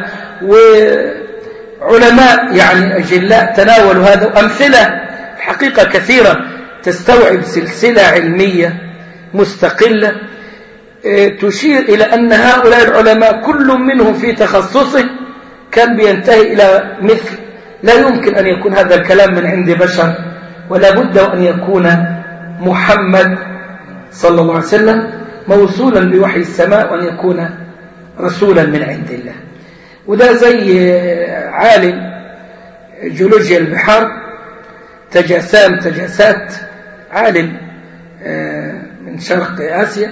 وعلماء يعني أجلاء تناولوا هذا وأمثلة حقيقة كثيرة تستوعب سلسلة علمية مستقلة تشير إلى أن هؤلاء العلماء كل منهم في تخصصه كان بينتهي إلى مثل لا يمكن أن يكون هذا الكلام من عند بشر ولا بد أن يكون محمد صلى الله عليه وسلم موصولا بوحي السماء وأن يكون رسولا من عند الله وده زي عالم جيولوجيا البحار تجاسام تجاسات عالم من شرق آسيا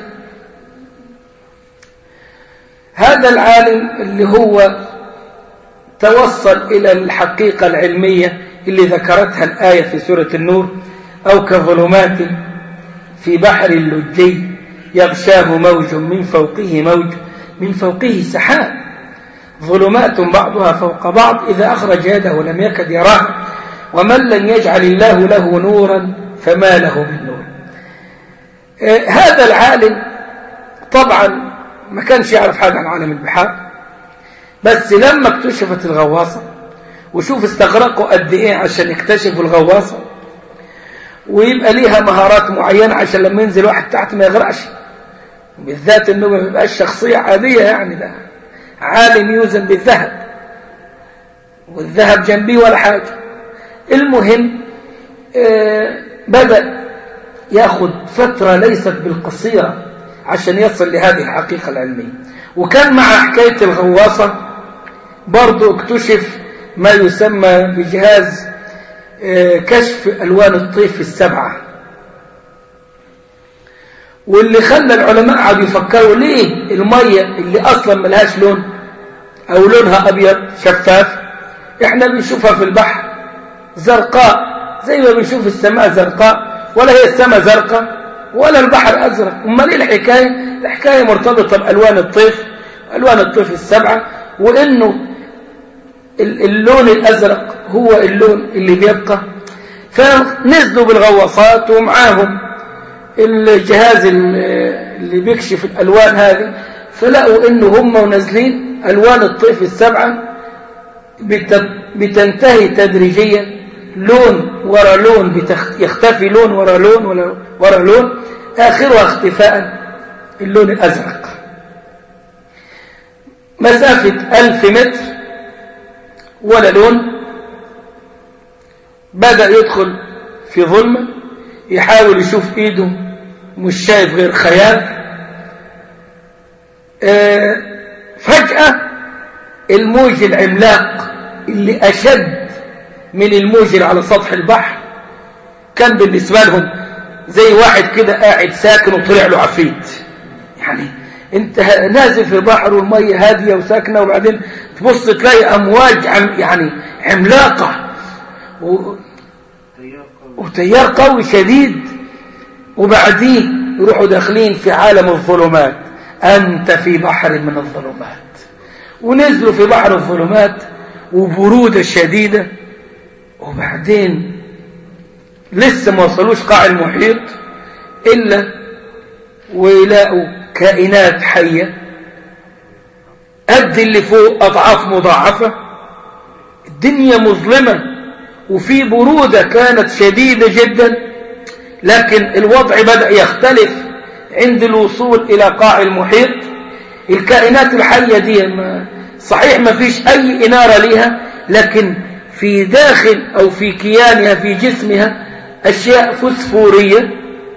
هذا العالم اللي هو توصل إلى الحقيقة العلمية اللي ذكرتها الآية في سورة النور أو كظلمات في بحر اللجي يغشاه موج من فوقه موج من فوقه سحاب ظلمات بعضها فوق بعض إذا أخرج يده لم يكد يراه ومن لم يجعل الله له نورا فما له من نور هذا العالم طبعا ما كانش يعرف حاجة عن عالم البحار بس لما اكتشفت الغواصة وشوف استغرقوا قد ايه عشان يكتشفوا الغواصة ويبقى ليها مهارات معينة عشان لما ينزل واحد تحت ما يغرقش بالذات انه ما بيبقاش شخصية عادية يعني ده عالم يوزن بالذهب والذهب جنبيه ولا حاجة المهم آه بدأ ياخد فترة ليست بالقصيرة عشان يصل لهذه الحقيقة العلمية وكان مع حكاية الغواصة برضو اكتشف ما يسمى بجهاز كشف ألوان الطيف السبعة واللي خلى العلماء قعدوا يفكروا ليه المية اللي أصلا ملهاش لون أو لونها أبيض شفاف إحنا بنشوفها في البحر زرقاء زي ما بنشوف السماء زرقاء ولا هي السماء زرقاء ولا البحر أزرق أمال إيه الحكاية الحكاية مرتبطة بألوان الطيف ألوان الطيف السبعة وإنه اللون الأزرق هو اللون اللي بيبقى فنزلوا بالغواصات ومعاهم الجهاز اللي بيكشف الألوان هذه فلقوا إنه هم ونازلين ألوان الطيف السبعة بتنتهي تدريجيا لون ورا لون يختفي لون ورا لون ورا لون آخرها اختفاء اللون الأزرق مسافة ألف متر ولا لون بدأ يدخل في ظلمة يحاول يشوف ايده مش شايف غير خيال اه فجأة الموج العملاق اللي أشد من الموج اللي على سطح البحر كان بالنسبة لهم زي واحد كده قاعد ساكن وطلع له عفريت يعني انت نازل في بحر والمية هادية وساكنة وبعدين تبص تلاقي أمواج عم يعني عملاقة و... وتيار قوي شديد وبعديه يروحوا داخلين في عالم الظلمات أنت في بحر من الظلمات ونزلوا في بحر الظلمات وبرودة شديدة وبعدين لسه ما وصلوش قاع المحيط إلا ويلاقوا كائنات حية قد اللي فوق أضعاف مضاعفة الدنيا مظلمة وفي برودة كانت شديدة جدا لكن الوضع بدأ يختلف عند الوصول إلى قاع المحيط الكائنات الحية دي ما صحيح ما فيش أي إنارة لها لكن في داخل أو في كيانها في جسمها أشياء فسفورية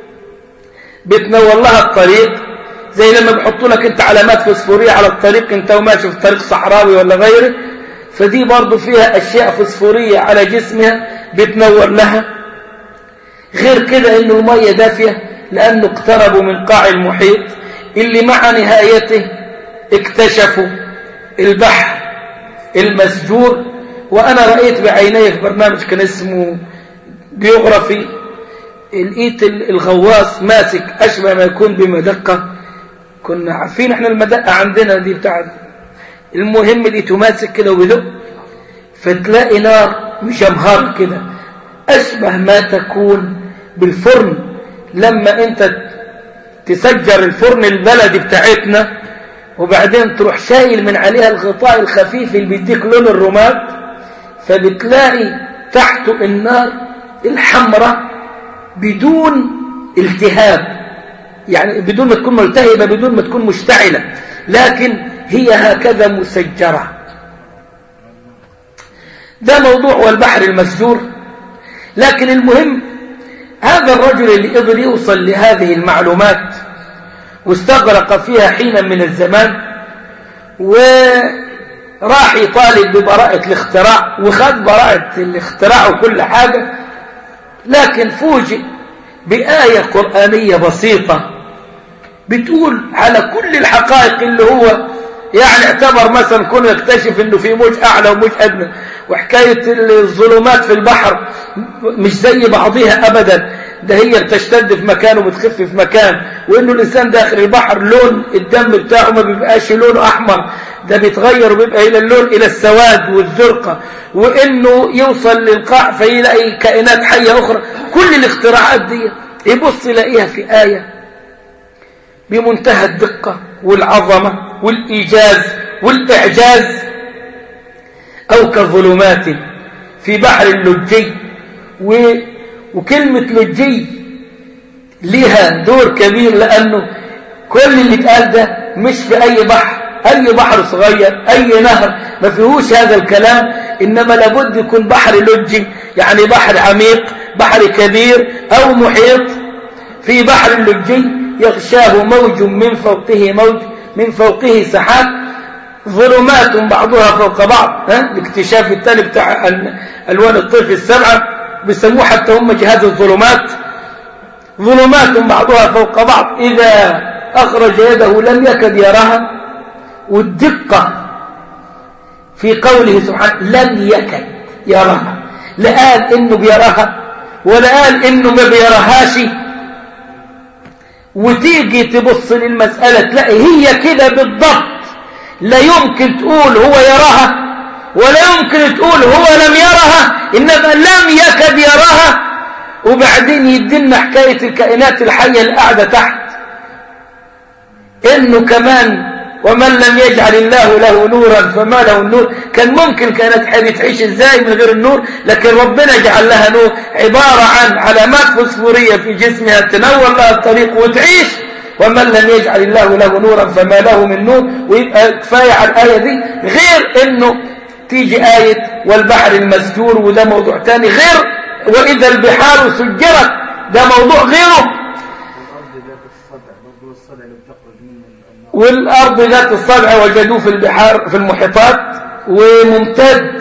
بتنور لها الطريق زي لما بيحطوا لك انت علامات فسفورية على الطريق انت وماشي في طريق صحراوي ولا غيره فدي برضو فيها أشياء فسفورية على جسمها بتنور لها غير كده انه المية دافية لأنه اقتربوا من قاع المحيط اللي مع نهايته اكتشفوا البحر المسجور وأنا رأيت بعيني في برنامج كان اسمه بيوغرافي لقيت الغواص ماسك أشبه ما يكون بمدقة كنا عارفين احنا المدقة عندنا دي بتاعت المهم لقيته ماسك كده وبيدق فتلاقي نار مجمهر كده أشبه ما تكون بالفرن لما أنت تسجر الفرن البلدي بتاعتنا وبعدين تروح شايل من عليها الغطاء الخفيف اللي بيديك لون الرماد فبتلاقي تحته النار الحمراء بدون التهاب يعني بدون ما تكون ملتهبة بدون ما تكون مشتعلة لكن هي هكذا مسجرة ده موضوع والبحر المسجور لكن المهم هذا الرجل اللي قدر يوصل لهذه المعلومات واستغرق فيها حينا من الزمان وراح يطالب ببراءة الاختراع وخد براءة الاختراع وكل حاجة لكن فوجئ بآية قرآنية بسيطة بتقول على كل الحقائق اللي هو يعني اعتبر مثلا كونه يكتشف انه في موج اعلى وموج ادنى وحكاية الظلمات في البحر مش زي بعضها ابدا ده هي بتشتد في مكان وبتخف في مكان وانه الانسان داخل البحر لون الدم بتاعه ما بيبقاش لونه احمر ده بيتغير وبيبقى الى اللون الى السواد والزرقة وانه يوصل للقاع فيلاقي كائنات حية اخرى كل الاختراعات دي يبص يلاقيها في آية بمنتهى الدقة والعظمة والإيجاز والإعجاز أو كظلمات في بحر اللجي و... وكلمة لجي لها دور كبير لأنه كل اللي اتقال ده مش في أي بحر أي بحر صغير أي نهر ما فيهوش هذا الكلام إنما لابد يكون بحر لجي يعني بحر عميق بحر كبير أو محيط في بحر اللجي يغشاه موج من فوقه موج من فوقه سحاب ظلمات بعضها فوق بعض ها الاكتشاف الثاني بتاع ألوان الطيف السبعة بيسموه حتى هم جهاز الظلمات ظلمات بعضها فوق بعض إذا أخرج يده لم يكد يراها والدقة في قوله سبحانه لم يكد يراها لا قال إنه بيراها ولا قال إنه ما بيراهاش وتيجي تبص للمسألة تلاقي هي كده بالضبط لا يمكن تقول هو يراها ولا يمكن تقول هو لم يرها إنما لم يكد يراها وبعدين يدينا حكاية الكائنات الحية اللي قاعدة تحت إنه كمان ومن لم يجعل الله له نورا فما له النور كان ممكن كانت حية تعيش ازاي من غير النور لكن ربنا جعل لها نور عبارة عن علامات فسفورية في جسمها تنور لها الطريق وتعيش ومن لم يجعل الله له نورا فما له من نور ويبقى كفاية على الآية دي غير انه تيجي آية والبحر المسجور وده موضوع تاني غير وإذا البحار سجرت ده موضوع غيره والأرض ذات الصدع وجدوه في البحار في المحيطات وممتد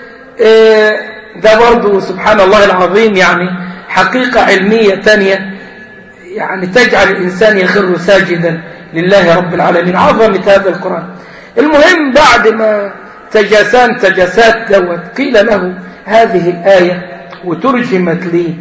ده برضه سبحان الله العظيم يعني حقيقة علمية تانية يعني تجعل الإنسان يخر ساجدا لله رب العالمين عظمة هذا القرآن المهم بعد ما تجاسان تجاسات دوت قيل له هذه الآية وترجمت لي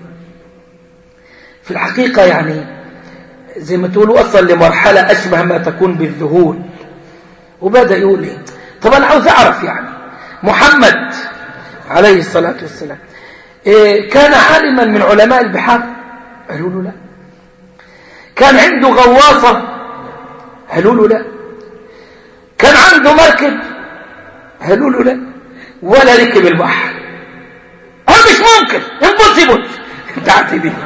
في الحقيقة يعني زي ما تقولوا أصل لمرحلة أشبه ما تكون بالذهول وبدأ يقول لي طب أنا عاوز أعرف يعني محمد عليه الصلاة والسلام إيه كان عالما من علماء البحار قالوا له لا كان عنده غواصة قالوا له لا كان عنده مركب قالوا له لا ولا ركب البحر هل مش ممكن امبوسيبل بتاعتي دي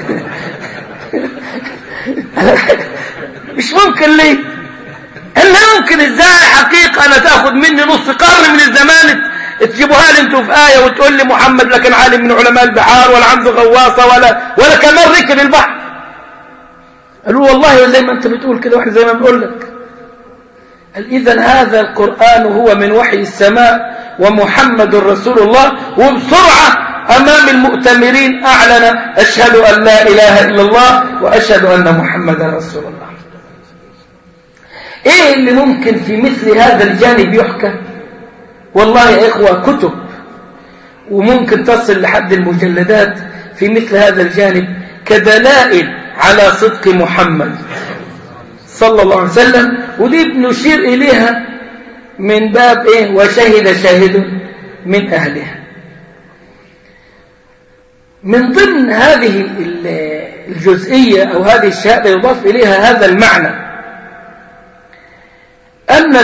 مش ممكن ليه الا ممكن ازاي حقيقة انا تاخد مني نص قرن من الزمان تجيبوها لي انتوا في آية وتقول لي محمد لكن عالم من علماء البحار ولا عنده غواصة ولا ولا كمان ركب البحر قالوا والله زي ما انت بتقول كده واحنا زي ما بنقول لك قال اذا هذا القرآن هو من وحي السماء ومحمد رسول الله وبسرعة أمام المؤتمرين أعلن أشهد أن لا إله إلا الله وأشهد أن محمد رسول الله إيه اللي ممكن في مثل هذا الجانب يحكى والله يا إخوة كتب وممكن تصل لحد المجلدات في مثل هذا الجانب كدلائل على صدق محمد صلى الله عليه وسلم ودي بنشير إليها من باب إيه وشهد شاهد من أهلها من ضمن هذه الجزئية أو هذه الشهادة يضاف إليها هذا المعنى أن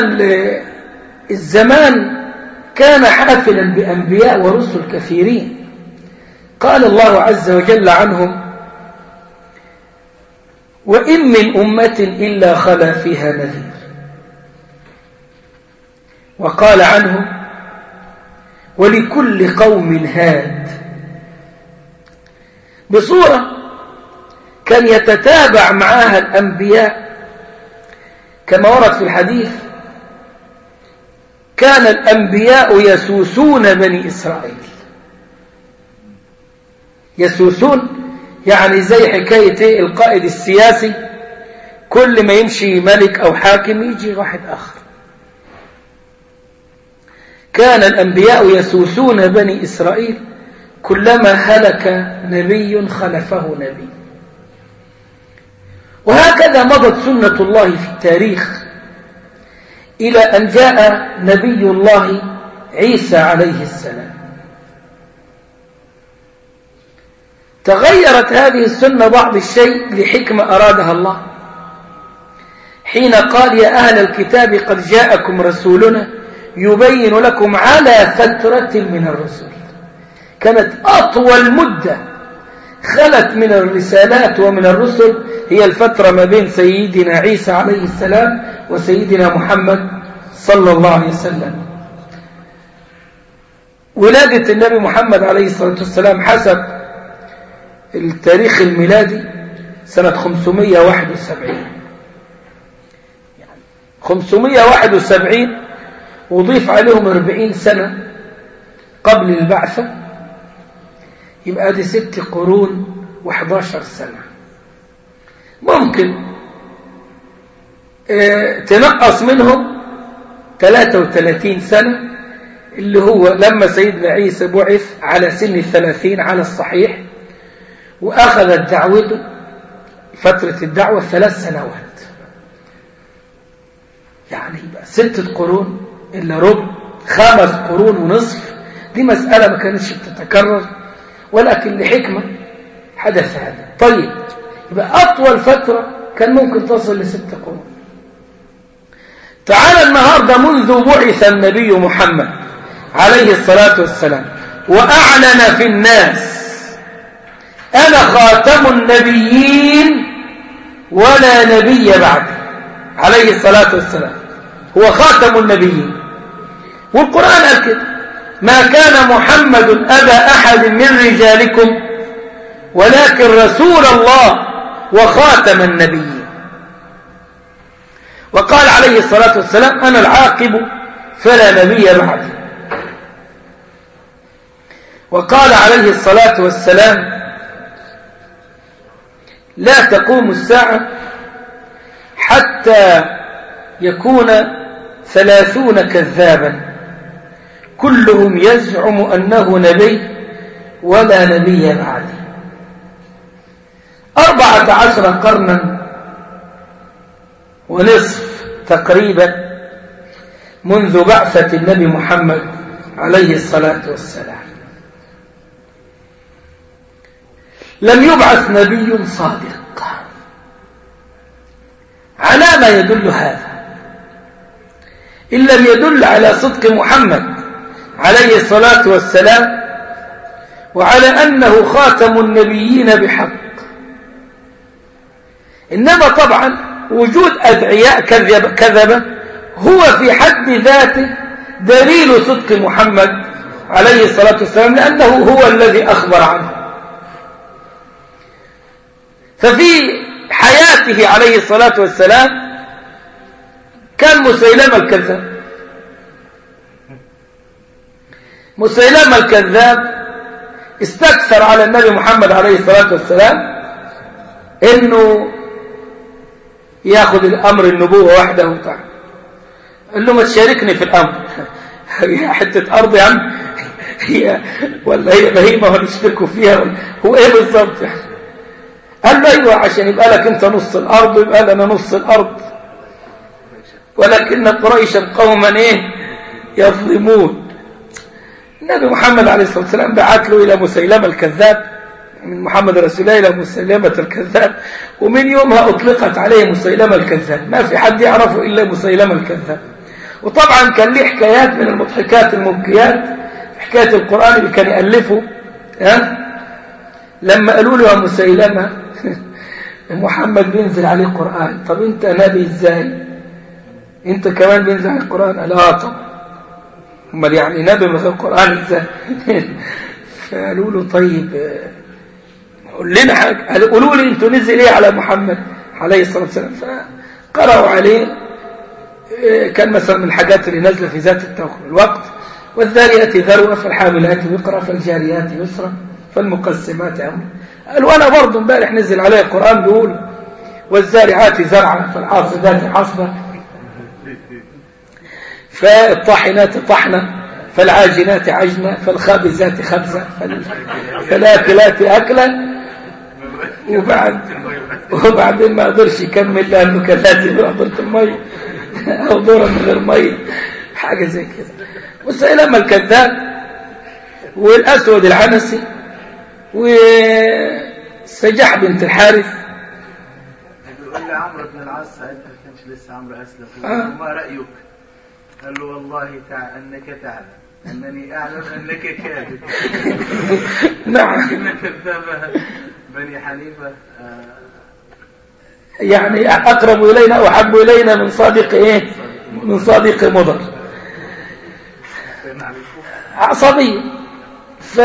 الزمان كان حافلا بأنبياء ورسل كثيرين قال الله عز وجل عنهم وإن من أمة إلا خلا فيها نذير وقال عنهم ولكل قوم هاد بصورة كان يتتابع معها الأنبياء كما ورد في الحديث كان الأنبياء يسوسون بني إسرائيل يسوسون يعني زي حكاية القائد السياسي كل ما يمشي ملك أو حاكم يجي واحد آخر كان الأنبياء يسوسون بني إسرائيل كلما هلك نبي خلفه نبي وهكذا مضت سنة الله في التاريخ إلى أن جاء نبي الله عيسى عليه السلام تغيرت هذه السنة بعض الشيء لحكمة أرادها الله حين قال يا أهل الكتاب قد جاءكم رسولنا يبين لكم على فترة من الرسل كانت أطول مدة خلت من الرسالات ومن الرسل هي الفترة ما بين سيدنا عيسى عليه السلام وسيدنا محمد صلى الله عليه وسلم ولادة النبي محمد عليه الصلاة والسلام حسب التاريخ الميلادي سنة 571 يعني 571 وضيف عليهم 40 سنة قبل البعثة يبقى دي ست قرون و11 سنة ممكن اه تنقص منهم 33 سنة اللي هو لما سيدنا عيسى بعث على سن الثلاثين على الصحيح وأخذت دعوته فترة الدعوة ثلاث سنوات يعني يبقى ستة قرون إلا ربع خمس قرون ونصف دي مسألة ما كانتش بتتكرر ولكن لحكمة حدث هذا طيب يبقى أطول فترة كان ممكن تصل لست قرون تعالى النهاردة منذ بعث النبي محمد عليه الصلاة والسلام وأعلن في الناس أنا خاتم النبيين ولا نبي بعد عليه الصلاة والسلام هو خاتم النبيين والقرآن قال كده ما كان محمد أبا أحد من رجالكم ولكن رسول الله وخاتم النبيين وقال عليه الصلاة والسلام أنا العاقب فلا نبي بعد وقال عليه الصلاة والسلام لا تقوم الساعة حتى يكون ثلاثون كذابا كلهم يزعم أنه نبي ولا نبي بعده أربعة عشر قرنا ونصف تقريبا منذ بعثة النبي محمد عليه الصلاة والسلام لم يبعث نبي صادق على ما يدل هذا إن لم يدل على صدق محمد عليه الصلاة والسلام وعلى أنه خاتم النبيين بحق إنما طبعا وجود أدعياء كذب كذبة هو في حد ذاته دليل صدق محمد عليه الصلاة والسلام لأنه هو الذي أخبر عنه ففي حياته عليه الصلاة والسلام كان مسيلمة الكذاب مسيلمة الكذاب استكثر على النبي محمد عليه الصلاة والسلام انه ياخذ الامر النبوة وحده وتعالى قال له ما تشاركني في الامر هي حتة ارض يا عم هي ولا هي بهيمة ونشتركوا فيها ولا هو ايه بالظبط يعني قال له ايوه عشان يبقى لك انت نص الارض ويبقى لنا نص الارض ولكن قريشا قوما ايه يظلمون النبي محمد عليه الصلاة والسلام بعت له إلى مسيلمة الكذاب من محمد رسول الله إلى مسيلمة الكذاب ومن يومها أطلقت عليه مسيلمة الكذاب ما في حد يعرفه إلا مسيلمة الكذاب وطبعا كان ليه حكايات من المضحكات المبكيات حكاية القرآن اللي كان يألفه ها لما قالوا له يا مسيلمة محمد بينزل عليه القرآن طب انت نبي ازاي انت كمان بينزل عليه القرآن قال اه طب امال يعني نبي من غير القرآن ازاي فقالوا له طيب قول لنا حاجة قالوا قولوا لي انتوا نزل ايه على محمد عليه الصلاة والسلام فقرأوا عليه كان مثلا من الحاجات اللي نازله في ذات الوقت والذاريات ذروة فالحاملات وقرا فالجاريات يسرا فالمقسمات أمر قالوا أنا برضه امبارح نزل عليه القرآن بيقول والزارعات زرعا فالحاصدات حصبا فالطاحنات طحنا فالعاجنات عجنا فالخابزات خبزا فالآكلات أكلا وبعد وبعدين ما قدرش يكمل لأنه كان لازم يحضر المية أو دورة من غير مية حاجة زي كده مسيلمة الكذاب والأسود العنسي وسجاح بنت الحارث بيقول لي عمرو بن العاص ساعتها ما كانش لسه عمرو اسلم آه. ما رايك؟ قال له والله تع... انك تعلم انني اعلم انك كاذب نعم ان كذاب بني حنيفه آه، يعني أقرب إلينا وأحب إلينا من صادق إيه من صادق مضر كان عليكم عصبية ف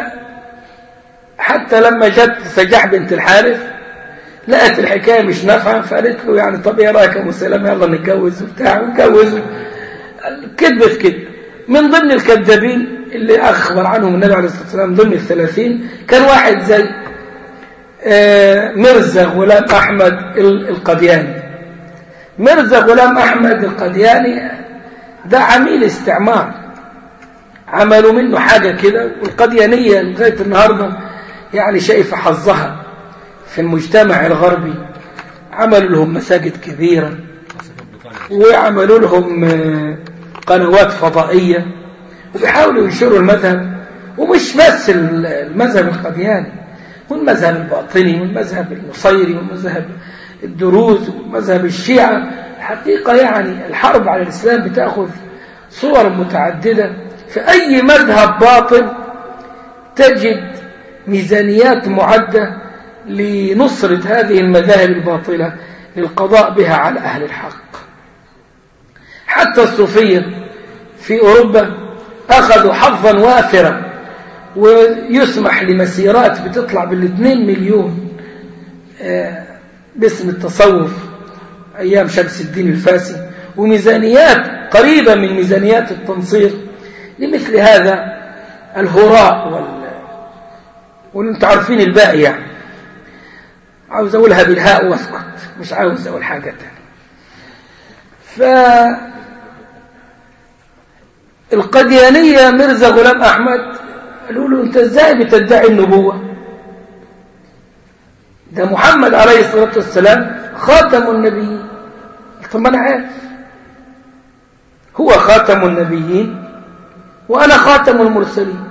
حتى لما جت سجاح بنت الحارث لقت الحكاية مش نافعة فقالت له يعني طب ايه رايك يا ابو سلام يلا نتجوز وبتاع ونتجوز كذبت كذب من ضمن الكذابين اللي أخبر عنهم النبي عليه الصلاة والسلام ضمن الثلاثين كان واحد زي آه، مرزا غلام أحمد ال- القدياني مرزا غلام أحمد القدياني ده عميل استعمار عملوا منه حاجة كده والقديانية لغاية النهاردة يعني شايفة حظها في المجتمع الغربي عملوا لهم مساجد كبيرة وعملوا لهم آه، قنوات فضائية وبيحاولوا ينشروا المذهب ومش بس ال- المذهب القدياني والمذهب الباطني والمذهب النصيري والمذهب الدروز والمذهب الشيعة الحقيقة يعني الحرب على الإسلام بتأخذ صور متعددة في أي مذهب باطل تجد ميزانيات معدة لنصرة هذه المذاهب الباطلة للقضاء بها على أهل الحق حتى الصوفية في أوروبا أخذوا حظا وافرا ويسمح لمسيرات بتطلع بالاثنين مليون آه، باسم التصوف أيام شمس الدين الفاسي وميزانيات قريبة من ميزانيات التنصير لمثل هذا الهراء وال وانتم عارفين الباقي يعني عاوز أقولها بالهاء واسكت مش عاوز أقول حاجة تانية ف القديانية مرزا غلام أحمد قالوا له أنت إزاي بتدعي النبوة ده محمد عليه الصلاة والسلام خاتم النبيين طب ما أنا عارف هو خاتم النبيين وأنا خاتم المرسلين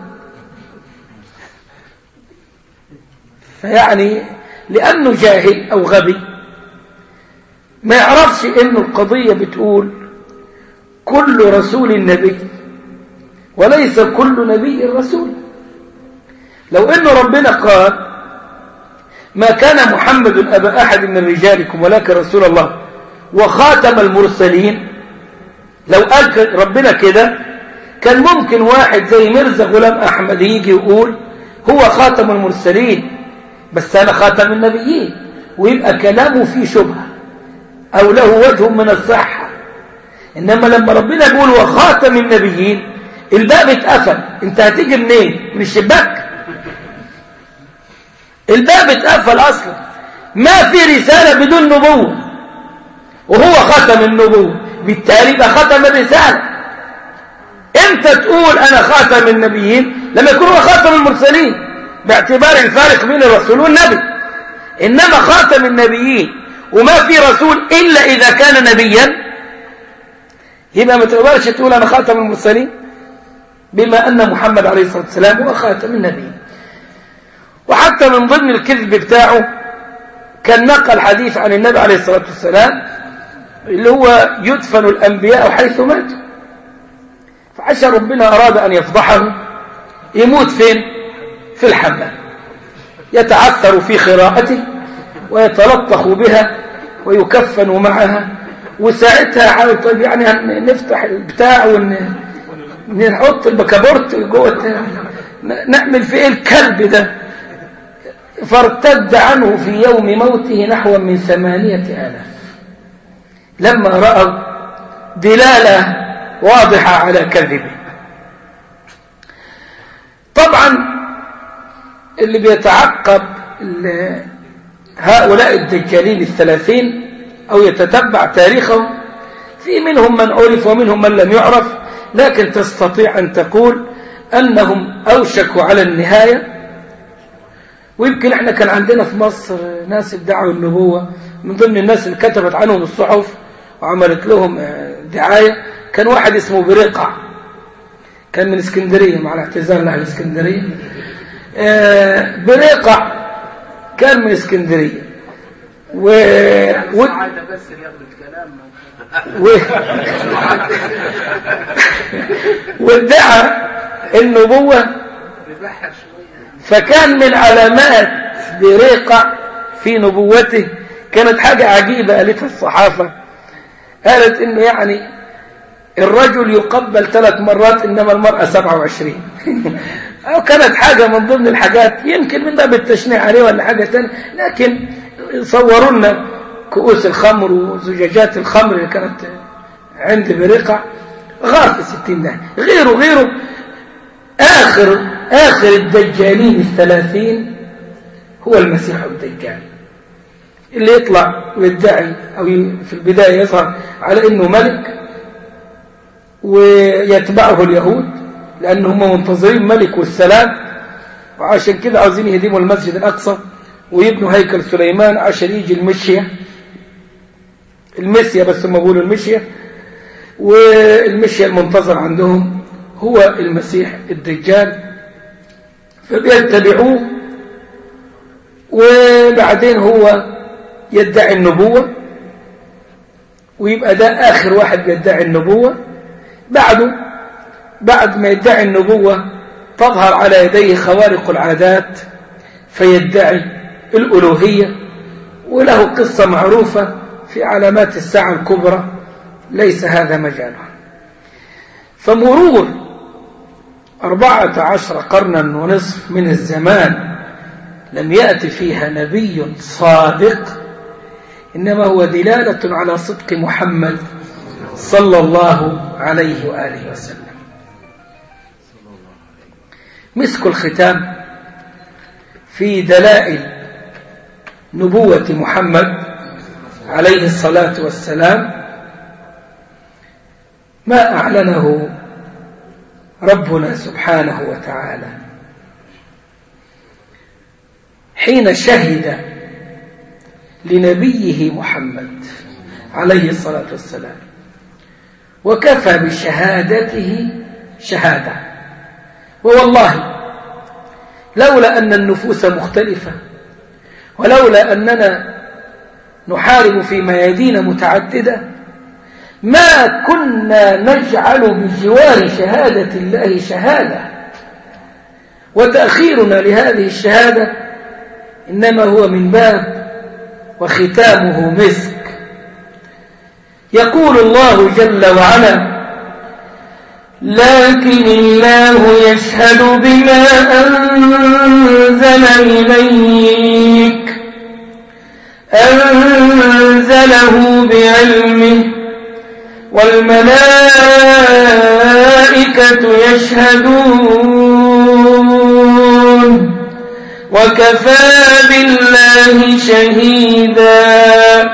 فيعني لأنه جاهل أو غبي ما يعرفش إنه القضية بتقول كل رسول نبي وليس كل نبي رسول لو إن ربنا قال ما كان محمد أبا أحد من رجالكم ولكن رسول الله وخاتم المرسلين لو قال ربنا كده كان ممكن واحد زي مرزا غلام أحمد يجي يقول هو خاتم المرسلين بس أنا خاتم النبيين ويبقى كلامه فيه شبهة أو له وجه من الصحة إنما لما ربنا يقول وخاتم النبيين الباب اتقفل انت هتيجي منين من الشباك الباب اتقفل اصلا ما في رسالة بدون نبوة وهو ختم النبوة بالتالي ده ختم الرسالة امتى تقول انا خاتم النبيين لما يكون هو خاتم المرسلين باعتبار الفارق بين الرسول والنبي انما خاتم النبيين وما في رسول الا اذا كان نبيا يبقى ما تقدرش تقول انا خاتم المرسلين بما أن محمد عليه الصلاة والسلام هو خاتم النبي وحتى من ضمن الكذب بتاعه كان نقل حديث عن النبي عليه الصلاة والسلام اللي هو يدفن الأنبياء حيث ماتوا فعشان ربنا أراد أن يفضحه يموت فين في الحمام يتعثر في قراءته ويتلطخ بها ويكفن معها وساعتها حاول طيب يعني نفتح البتاع ونحط البكابورت جوه نعمل في ايه الكلب ده فارتد عنه في يوم موته نحو من ثمانية آلاف لما رأوا دلالة واضحة على كذبه طبعا اللي بيتعقب هؤلاء الدجالين الثلاثين أو يتتبع تاريخهم في منهم من عرف ومنهم من لم يعرف لكن تستطيع أن تقول أنهم أوشكوا على النهاية ويمكن احنا كان عندنا في مصر ناس ادعوا النبوة من ضمن الناس اللي كتبت عنهم الصحف وعملت لهم دعاية كان واحد اسمه بريقع كان من اسكندرية مع الاعتزال له الاسكندرية بريقع كان من اسكندرية و... و... بس ياخد الكلام و... وادعى النبوة بيبحر شويه فكان من علامات بريقع في نبوته كانت حاجة عجيبة قالتها الصحافة قالت انه يعني الرجل يقبل ثلاث مرات انما المرأة 27 او كانت حاجة من ضمن الحاجات يمكن من باب التشنيع عليه ولا حاجة تانية لكن صوروا لنا كؤوس الخمر وزجاجات الخمر اللي كانت عند بريقع غار في ستين ده غيره غيره آخر آخر الدجالين الثلاثين هو المسيح الدجال اللي يطلع ويدعي أو في البداية يظهر على أنه ملك ويتبعه اليهود لأن هم منتظرين ملك والسلام وعشان كده عاوزين يهدموا المسجد الأقصى ويبنوا هيكل سليمان عشان يجي المشية المسيا بس هم بيقولوا المشية والمشية المنتظر عندهم هو المسيح الدجال فبيتبعوه وبعدين هو يدعي النبوة ويبقى ده آخر واحد بيدعي النبوة بعده بعد ما يدعي النبوة تظهر على يديه خوارق العادات فيدعي الألوهية وله قصة معروفة في علامات الساعة الكبرى ليس هذا مجالها فمرور أربعة عشر قرنا ونصف من الزمان لم يأتي فيها نبي صادق إنما هو دلالة على صدق محمد صلى الله عليه وآله وسلم مسك الختام في دلائل نبوة محمد عليه الصلاة والسلام ما أعلنه ربنا سبحانه وتعالى حين شهد لنبيه محمد عليه الصلاة والسلام وكفى بشهادته شهادة ووالله لولا أن النفوس مختلفة ولولا أننا نحارب في ميادين متعددة ما كنا نجعل بجوار شهادة الله شهادة وتأخيرنا لهذه الشهادة إنما هو من باب وختامه مسك يقول الله جل وعلا لكن الله يشهد بما أنزل إليك أنزله بعلمه والملائكة يشهدون وكفى بالله شهيدا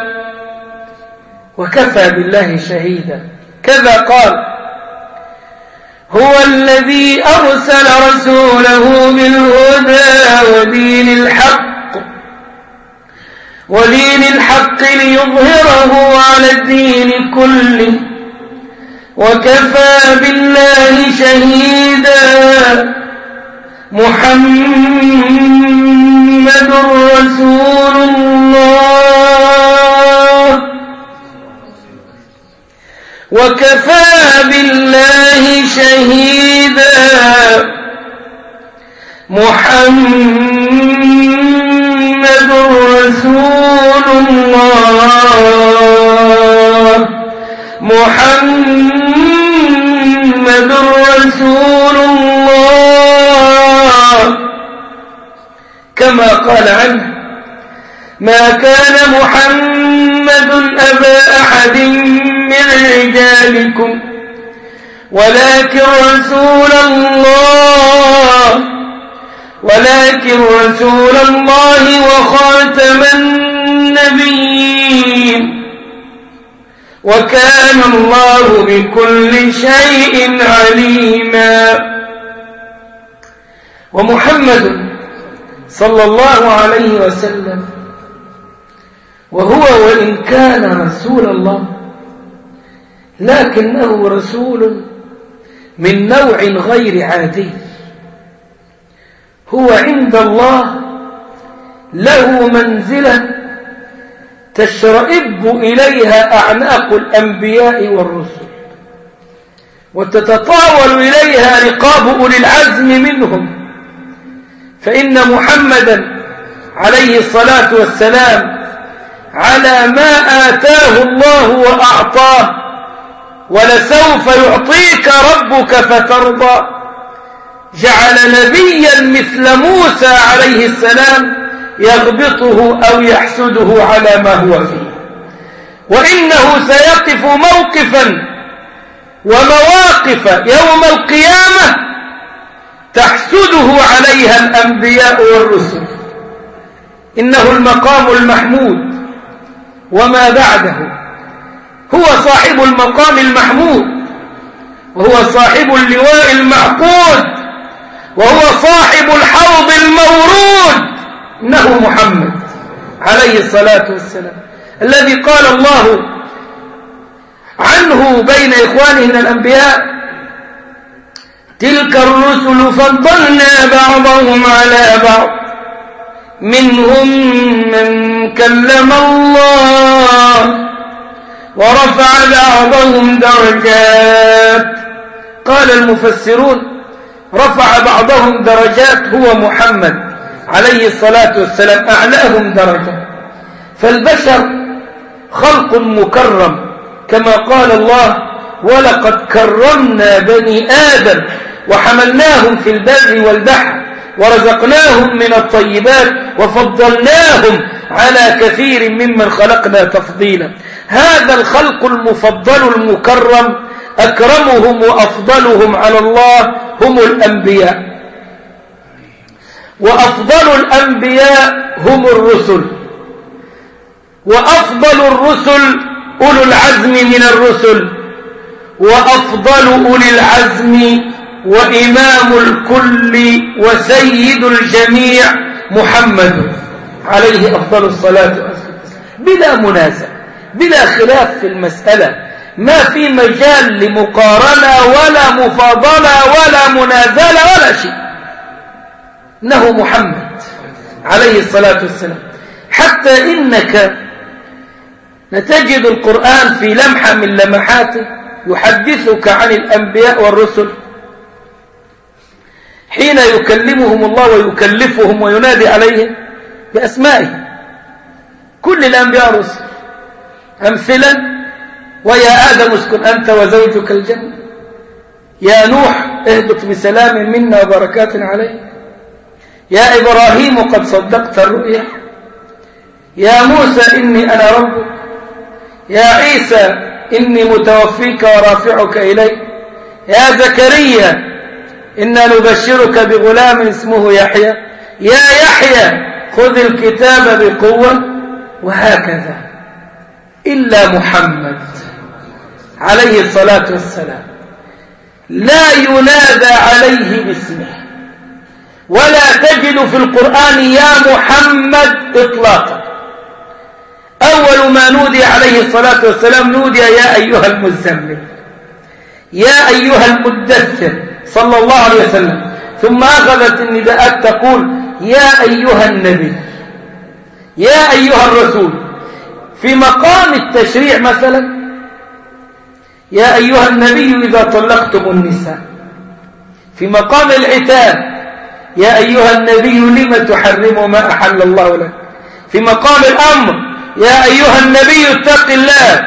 وكفى بالله شهيدا كذا قال هو الذي أرسل رسوله بالهدى ودين الحق ودين الحق ليظهره على الدين كله وكفى بالله شهيدا محمد رسول الله وكفى بالله شهيدا محمد رسول الله محمد رسول الله كما قال عنه ما كان محمد أبا أحد من رجالكم ولكن رسول الله ولكن رسول الله وخاتم النبيين وكان الله بكل شيء عليما ومحمد صلى الله عليه وسلم وهو وإن كان رسول الله لكنه رسول من نوع غير عادي هو عند الله له منزلة تشرئب إليها أعناق الأنبياء والرسل وتتطاول إليها رقاب أولي العزم منهم فإن محمدا عليه الصلاة والسلام على ما آتاه الله وأعطاه ولسوف يعطيك ربك فترضى جعل نبيا مثل موسى عليه السلام يغبطه أو يحسده على ما هو فيه وإنه سيقف موقفا ومواقف يوم القيامة تحسده عليها الأنبياء والرسل إنه المقام المحمود وما بعده هو صاحب المقام المحمود وهو صاحب اللواء المعقود وهو صاحب الحوض المورود إنه محمد عليه الصلاة والسلام الذي قال الله عنه بين إخوانه من الأنبياء تلك الرسل فضلنا بعضهم على بعض منهم من كلم الله ورفع بعضهم درجات قال المفسرون رفع بعضهم درجات هو محمد عليه الصلاة والسلام أعلاهم درجة فالبشر خلق مكرم كما قال الله ولقد كرمنا بني آدم وحملناهم في البر والبحر ورزقناهم من الطيبات وفضلناهم على كثير ممن خلقنا تفضيلا هذا الخلق المفضل المكرم أكرمهم وأفضلهم على الله هم الأنبياء وأفضل الأنبياء هم الرسل وأفضل الرسل أولو العزم من الرسل وأفضل أولي العزم وإمام الكل وسيد الجميع محمد عليه أفضل الصلاة والسلام بلا منازع بلا خلاف في المسألة ما في مجال لمقارنة ولا مفاضلة ولا منازلة ولا شيء إنه محمد عليه الصلاة والسلام حتى إنك نتجد القرآن في لمحة من لمحاته يحدثك عن الأنبياء والرسل حين يكلمهم الله ويكلفهم وينادي عليهم بأسمائهم كل الأنبياء رسل أمثلا ويا آدم اسكن أنت وزوجك الجنة يا نوح اهبط بسلام منا وبركات عليك يا إبراهيم قد صدقت الرؤيا يا موسى إني أنا ربك يا عيسى إني متوفيك ورافعك إلي يا زكريا إنا نبشرك بغلام اسمه يحيى يا يحيى خذ الكتاب بقوة وهكذا إلا محمد عليه الصلاة والسلام لا ينادى عليه باسمه ولا تجد في القرآن يا محمد إطلاقا أول ما نودي عليه الصلاة والسلام نودي يا أيها المزمل يا أيها المدثر صلى الله عليه وسلم ثم أخذت النداءات تقول يا أيها النبي يا أيها الرسول في مقام التشريع مثلا يا أيها النبي إذا طلقتم النساء في مقام العتاب يا أيها النبي لم تحرم ما أحل الله لك في مقام الأمر يا أيها النبي اتق الله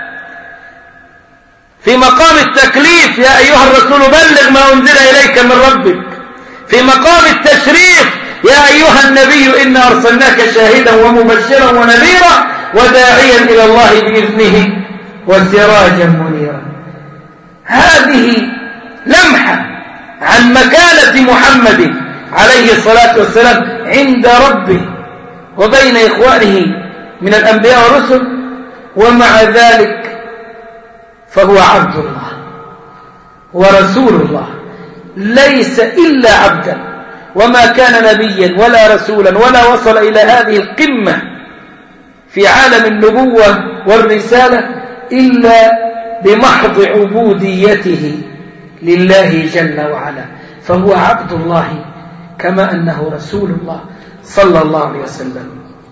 في مقام التكليف يا أيها الرسول بلغ ما أنزل إليك من ربك في مقام التشريف يا أيها النبي إنا أرسلناك شاهدا ومبشرا ونذيرا وداعيا إلى الله بإذنه وسراجا منيرا هذه لمحة عن مكانة محمد عليه الصلاة والسلام عند ربه وبين إخوانه من الأنبياء والرسل ومع ذلك فهو عبد الله ورسول الله ليس إلا عبدا وما كان نبيا ولا رسولا ولا وصل إلى هذه القمة في عالم النبوة والرسالة إلا بمحض عبوديته لله جل وعلا فهو عبد الله كما أنه رسول الله صلى الله عليه وسلم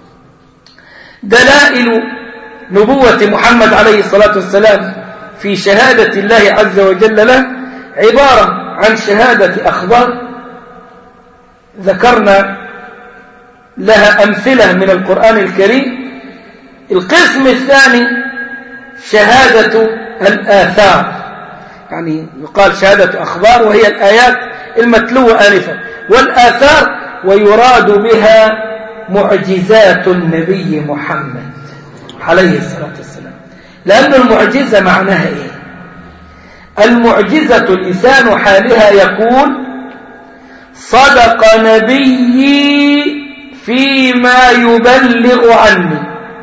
دلائل نبوة محمد عليه الصلاة والسلام في شهادة الله عز وجل له عبارة عن شهادة أخبار ذكرنا لها أمثلة من القرآن الكريم القسم الثاني شهادة الآثار يعني يقال شهادة أخبار وهي الآيات المتلوة آنفا والآثار ويراد بها معجزات النبي محمد عليه الصلاة والسلام لأن المعجزة معناها إيه المعجزة لسان حالها يقول صدق نبيي فيما يبلغ عني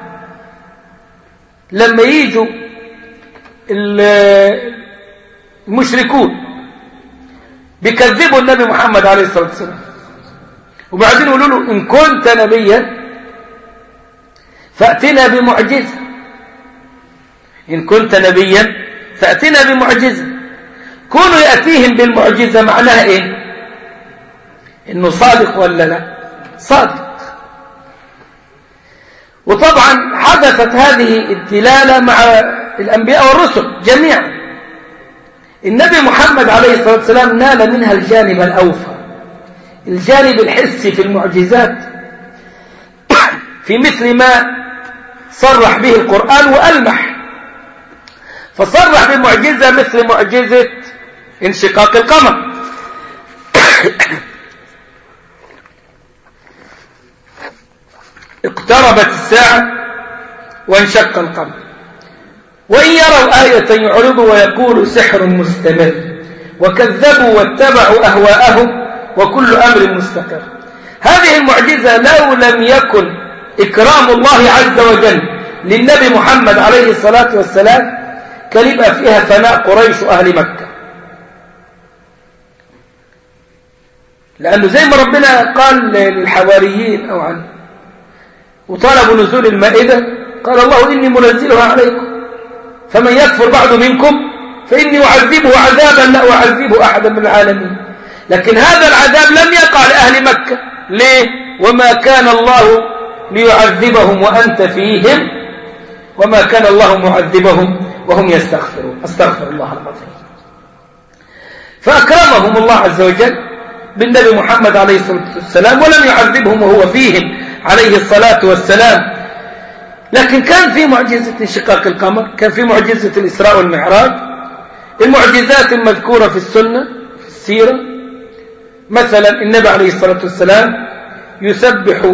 لما يجوا المشركون بيكذبوا النبي محمد عليه الصلاة والسلام وبعدين يقولوا له إن كنت نبيا فأتنا بمعجزة إن كنت نبيا فأتنا بمعجزة كونوا يأتيهم بالمعجزة معناها إيه إنه صادق ولا لا صادق وطبعا حدثت هذه الدلالة مع الأنبياء والرسل جميعا النبي محمد عليه الصلاة والسلام نال منها الجانب الأوفى الجانب الحسي في المعجزات في مثل ما صرح به القرآن وألمح فصرح بمعجزة مثل معجزة انشقاق القمر اقتربت الساعة وانشق القمر وإن يروا آية يعرضوا ويقولوا سحر مستمر وكذبوا واتبعوا أهواءهم وكل أمر مستقر هذه المعجزة لو لم يكن إكرام الله عز وجل للنبي محمد عليه الصلاة والسلام كان يبقى فيها فناء قريش أهل مكة لأنه زي ما ربنا قال للحواريين أو عنه وطلبوا نزول المائدة قال الله إني منزلها عليكم فمن يكفر بعد منكم فإني أعذبه عذابا لا أعذبه أحدا من العالمين لكن هذا العذاب لم يقع لأهل مكة ليه وما كان الله ليعذبهم وأنت فيهم وما كان الله معذبهم وهم يستغفرون استغفر الله العظيم فأكرمهم الله عز وجل بالنبي محمد عليه الصلاة والسلام ولم يعذبهم وهو فيهم عليه الصلاة والسلام لكن كان في معجزة انشقاق القمر كان في معجزة الإسراء والمعراج المعجزات المذكورة في السنة في السيرة مثلا النبي عليه الصلاة والسلام يسبح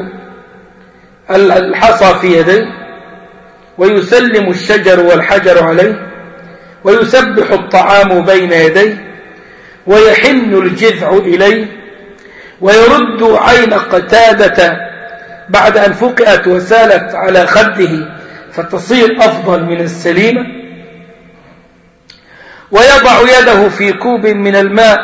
الحصى في يديه ويسلم الشجر والحجر عليه ويسبح الطعام بين يديه ويحن الجذع إليه ويرد عين قتادة بعد أن فقئت وسالت على خده فتصير أفضل من السليمة ويضع يده في كوب من الماء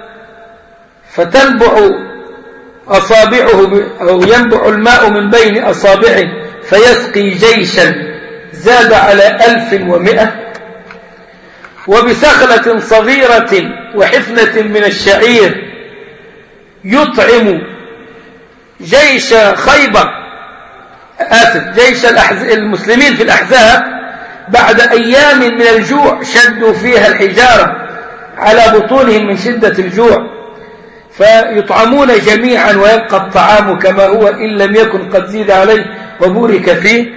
فتنبع أصابعه أو ينبع الماء من بين أصابعه فيسقي جيشا زاد على ألف ومئة وبسخلة صغيرة وحفنة من الشعير يطعم جيش خيبر آسف جيش المسلمين في الأحزاب بعد أيام من الجوع شدوا فيها الحجارة على بطونهم من شدة الجوع فيطعمون جميعا ويبقى الطعام كما هو إن لم يكن قد زيد عليه وبورك فيه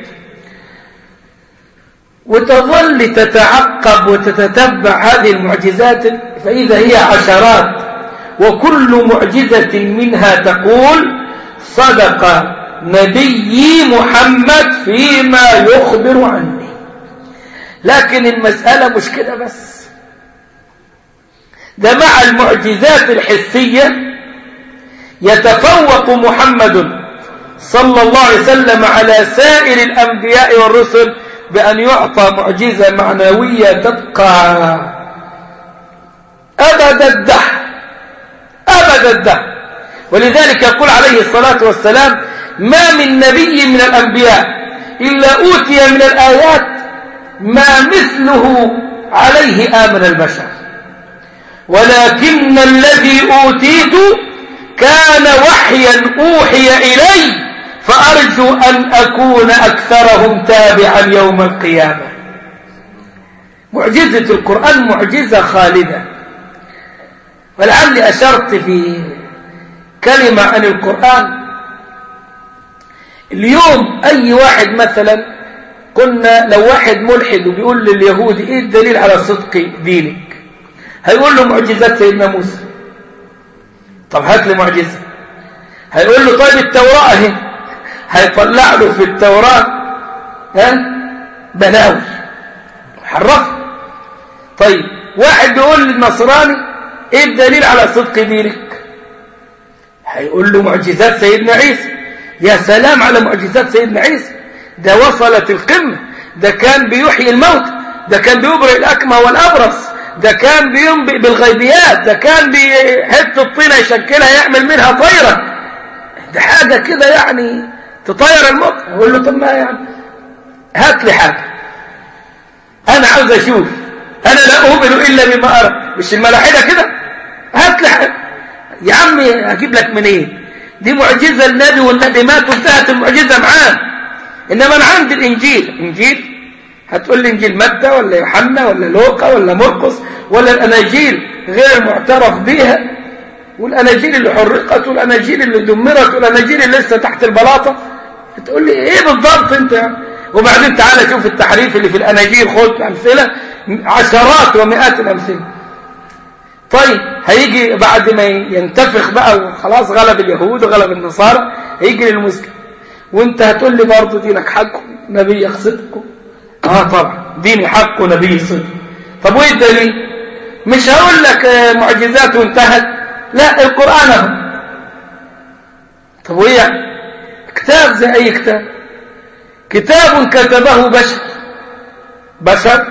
وتظل تتعقب وتتتبع هذه المعجزات فإذا هي عشرات وكل معجزة منها تقول صدق نبي محمد فيما يخبر عني لكن المسألة مش كده بس ده مع المعجزات الحسية يتفوق محمد صلى الله عليه وسلم على سائر الأنبياء والرسل بأن يعطى معجزة معنوية تبقى أبد الدهر أبد الدهر ولذلك يقول عليه الصلاة والسلام ما من نبي من الأنبياء إلا أوتي من الآيات ما مثله عليه آمن البشر ولكن الذي أوتيت كان وحيا أوحي إلي فأرجو أن أكون أكثرهم تابعا يوم القيامة معجزة القرآن معجزة خالدة ولعلي أشرت في كلمة عن القرآن اليوم أي واحد مثلا قلنا لو واحد ملحد وبيقول لليهود إيه الدليل على صدق دينك هيقول له معجزات سيدنا موسى طب هات لي معجزة هيقول له طيب التوراة اهي هيطلع له في التوراة ها بلاوي حرف طيب واحد بيقول للنصراني ايه الدليل على صدق دينك هيقول له معجزات سيدنا عيسى يا سلام على معجزات سيدنا عيسى ده وصلت القمة ده كان بيحيي الموت ده كان بيبرئ الأكمى والأبرص ده كان بينبئ بالغيبيات ده كان بيحط الطينة يشكلها يعمل منها طيرة ده حاجة كده يعني تطير الموت أقول له طب ما يعني هات لي حاجة أنا عاوز أشوف أنا لا أؤمن إلا بما أرى مش الملاحدة كده هات لي حاجة يا عمي أجيب لك منين إيه؟ دي معجزة النبي والنبي مات وانتهت المعجزة معاه إنما أنا عندي الإنجيل إنجيل هتقول لي إنجيل متى ولا يوحنا ولا لوقا ولا مرقس ولا الأناجيل غير المعترف بها والأناجيل اللي حرقت والأناجيل اللي دمرت والأناجيل اللي لسه تحت البلاطة هتقول لي إيه بالضبط أنت يعني وبعدين تعالى شوف التحريف اللي في الأناجيل خد أمثلة عشرات ومئات الأمثلة طيب هيجي بعد ما ينتفخ بقى وخلاص غلب اليهود وغلب النصارى هيجي للمسلم وانت هتقول لي برضه دينك حق نبي يقصدكم اه طبعا ديني حق ونبي صدق طب وايه الدليل مش هقول لك معجزات وانتهت لا القرآن اهو طب وايه كتاب زي اي كتاب كتاب كتبه بشر بشر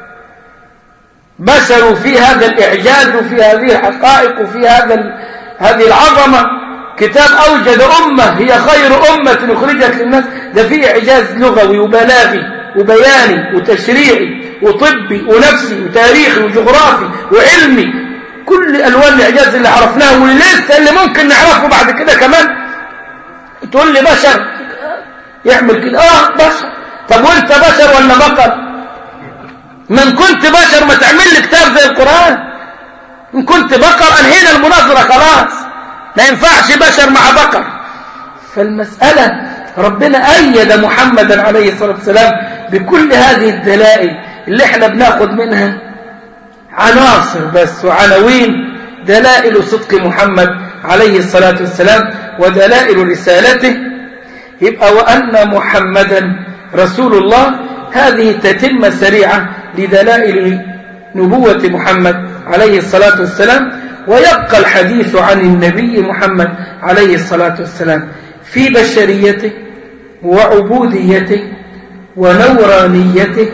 بشروا في هذا الإعجاز وفي هذه الحقائق وفي هذا هذه العظمة كتاب أوجد أمة هي خير أمة أخرجت للناس ده فيه إعجاز لغوي وبلاغي وبياني وتشريعي وطبي ونفسي وتاريخي وجغرافي وعلمي كل ألوان الإعجاز اللي عرفناه ولسه اللي ممكن نعرفه بعد كده كمان تقول لي بشر يعمل كده آه بشر طب وانت بشر ولا بقر من كنت بشر ما تعمل لي كتاب زي القرآن إن كنت بقر أنهينا المناظرة خلاص ما ينفعش بشر مع بقر فالمسألة ربنا أيد محمدا عليه الصلاة والسلام بكل هذه الدلائل اللي احنا بناخد منها عناصر بس وعناوين دلائل صدق محمد عليه الصلاة والسلام ودلائل رسالته يبقى وأن محمدا رسول الله هذه تتم سريعة لدلائل نبوة محمد عليه الصلاة والسلام ويبقى الحديث عن النبي محمد عليه الصلاة والسلام في بشريته وعبوديته ونورانيته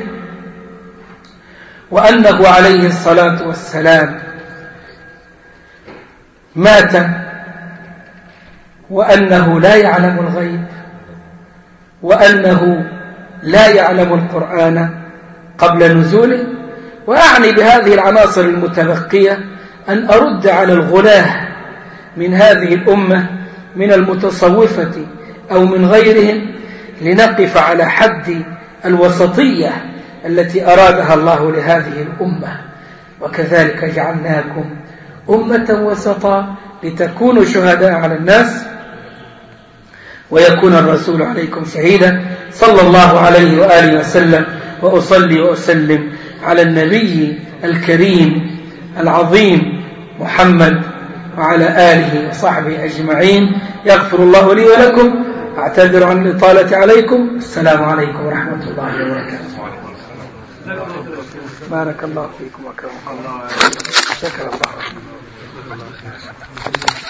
وأنه عليه الصلاة والسلام مات وأنه لا يعلم الغيب وأنه لا يعلم القرآن قبل نزوله وأعني بهذه العناصر المتبقية أن أرد على الغلاة من هذه الأمة من المتصوفة أو من غيرهم لنقف على حد الوسطية التي أرادها الله لهذه الأمة وكذلك جعلناكم أمة وسطا لتكونوا شهداء على الناس ويكون الرسول عليكم شهيدا صلى الله عليه وآله وسلم وأصلي وأسلم على النبي الكريم العظيم محمد وعلى آله وصحبه أجمعين يغفر الله لي ولكم أعتذر عن الإطالة عليكم السلام عليكم ورحمة الله وبركاته بارك الله فيكم وكرمكم الله شكر الله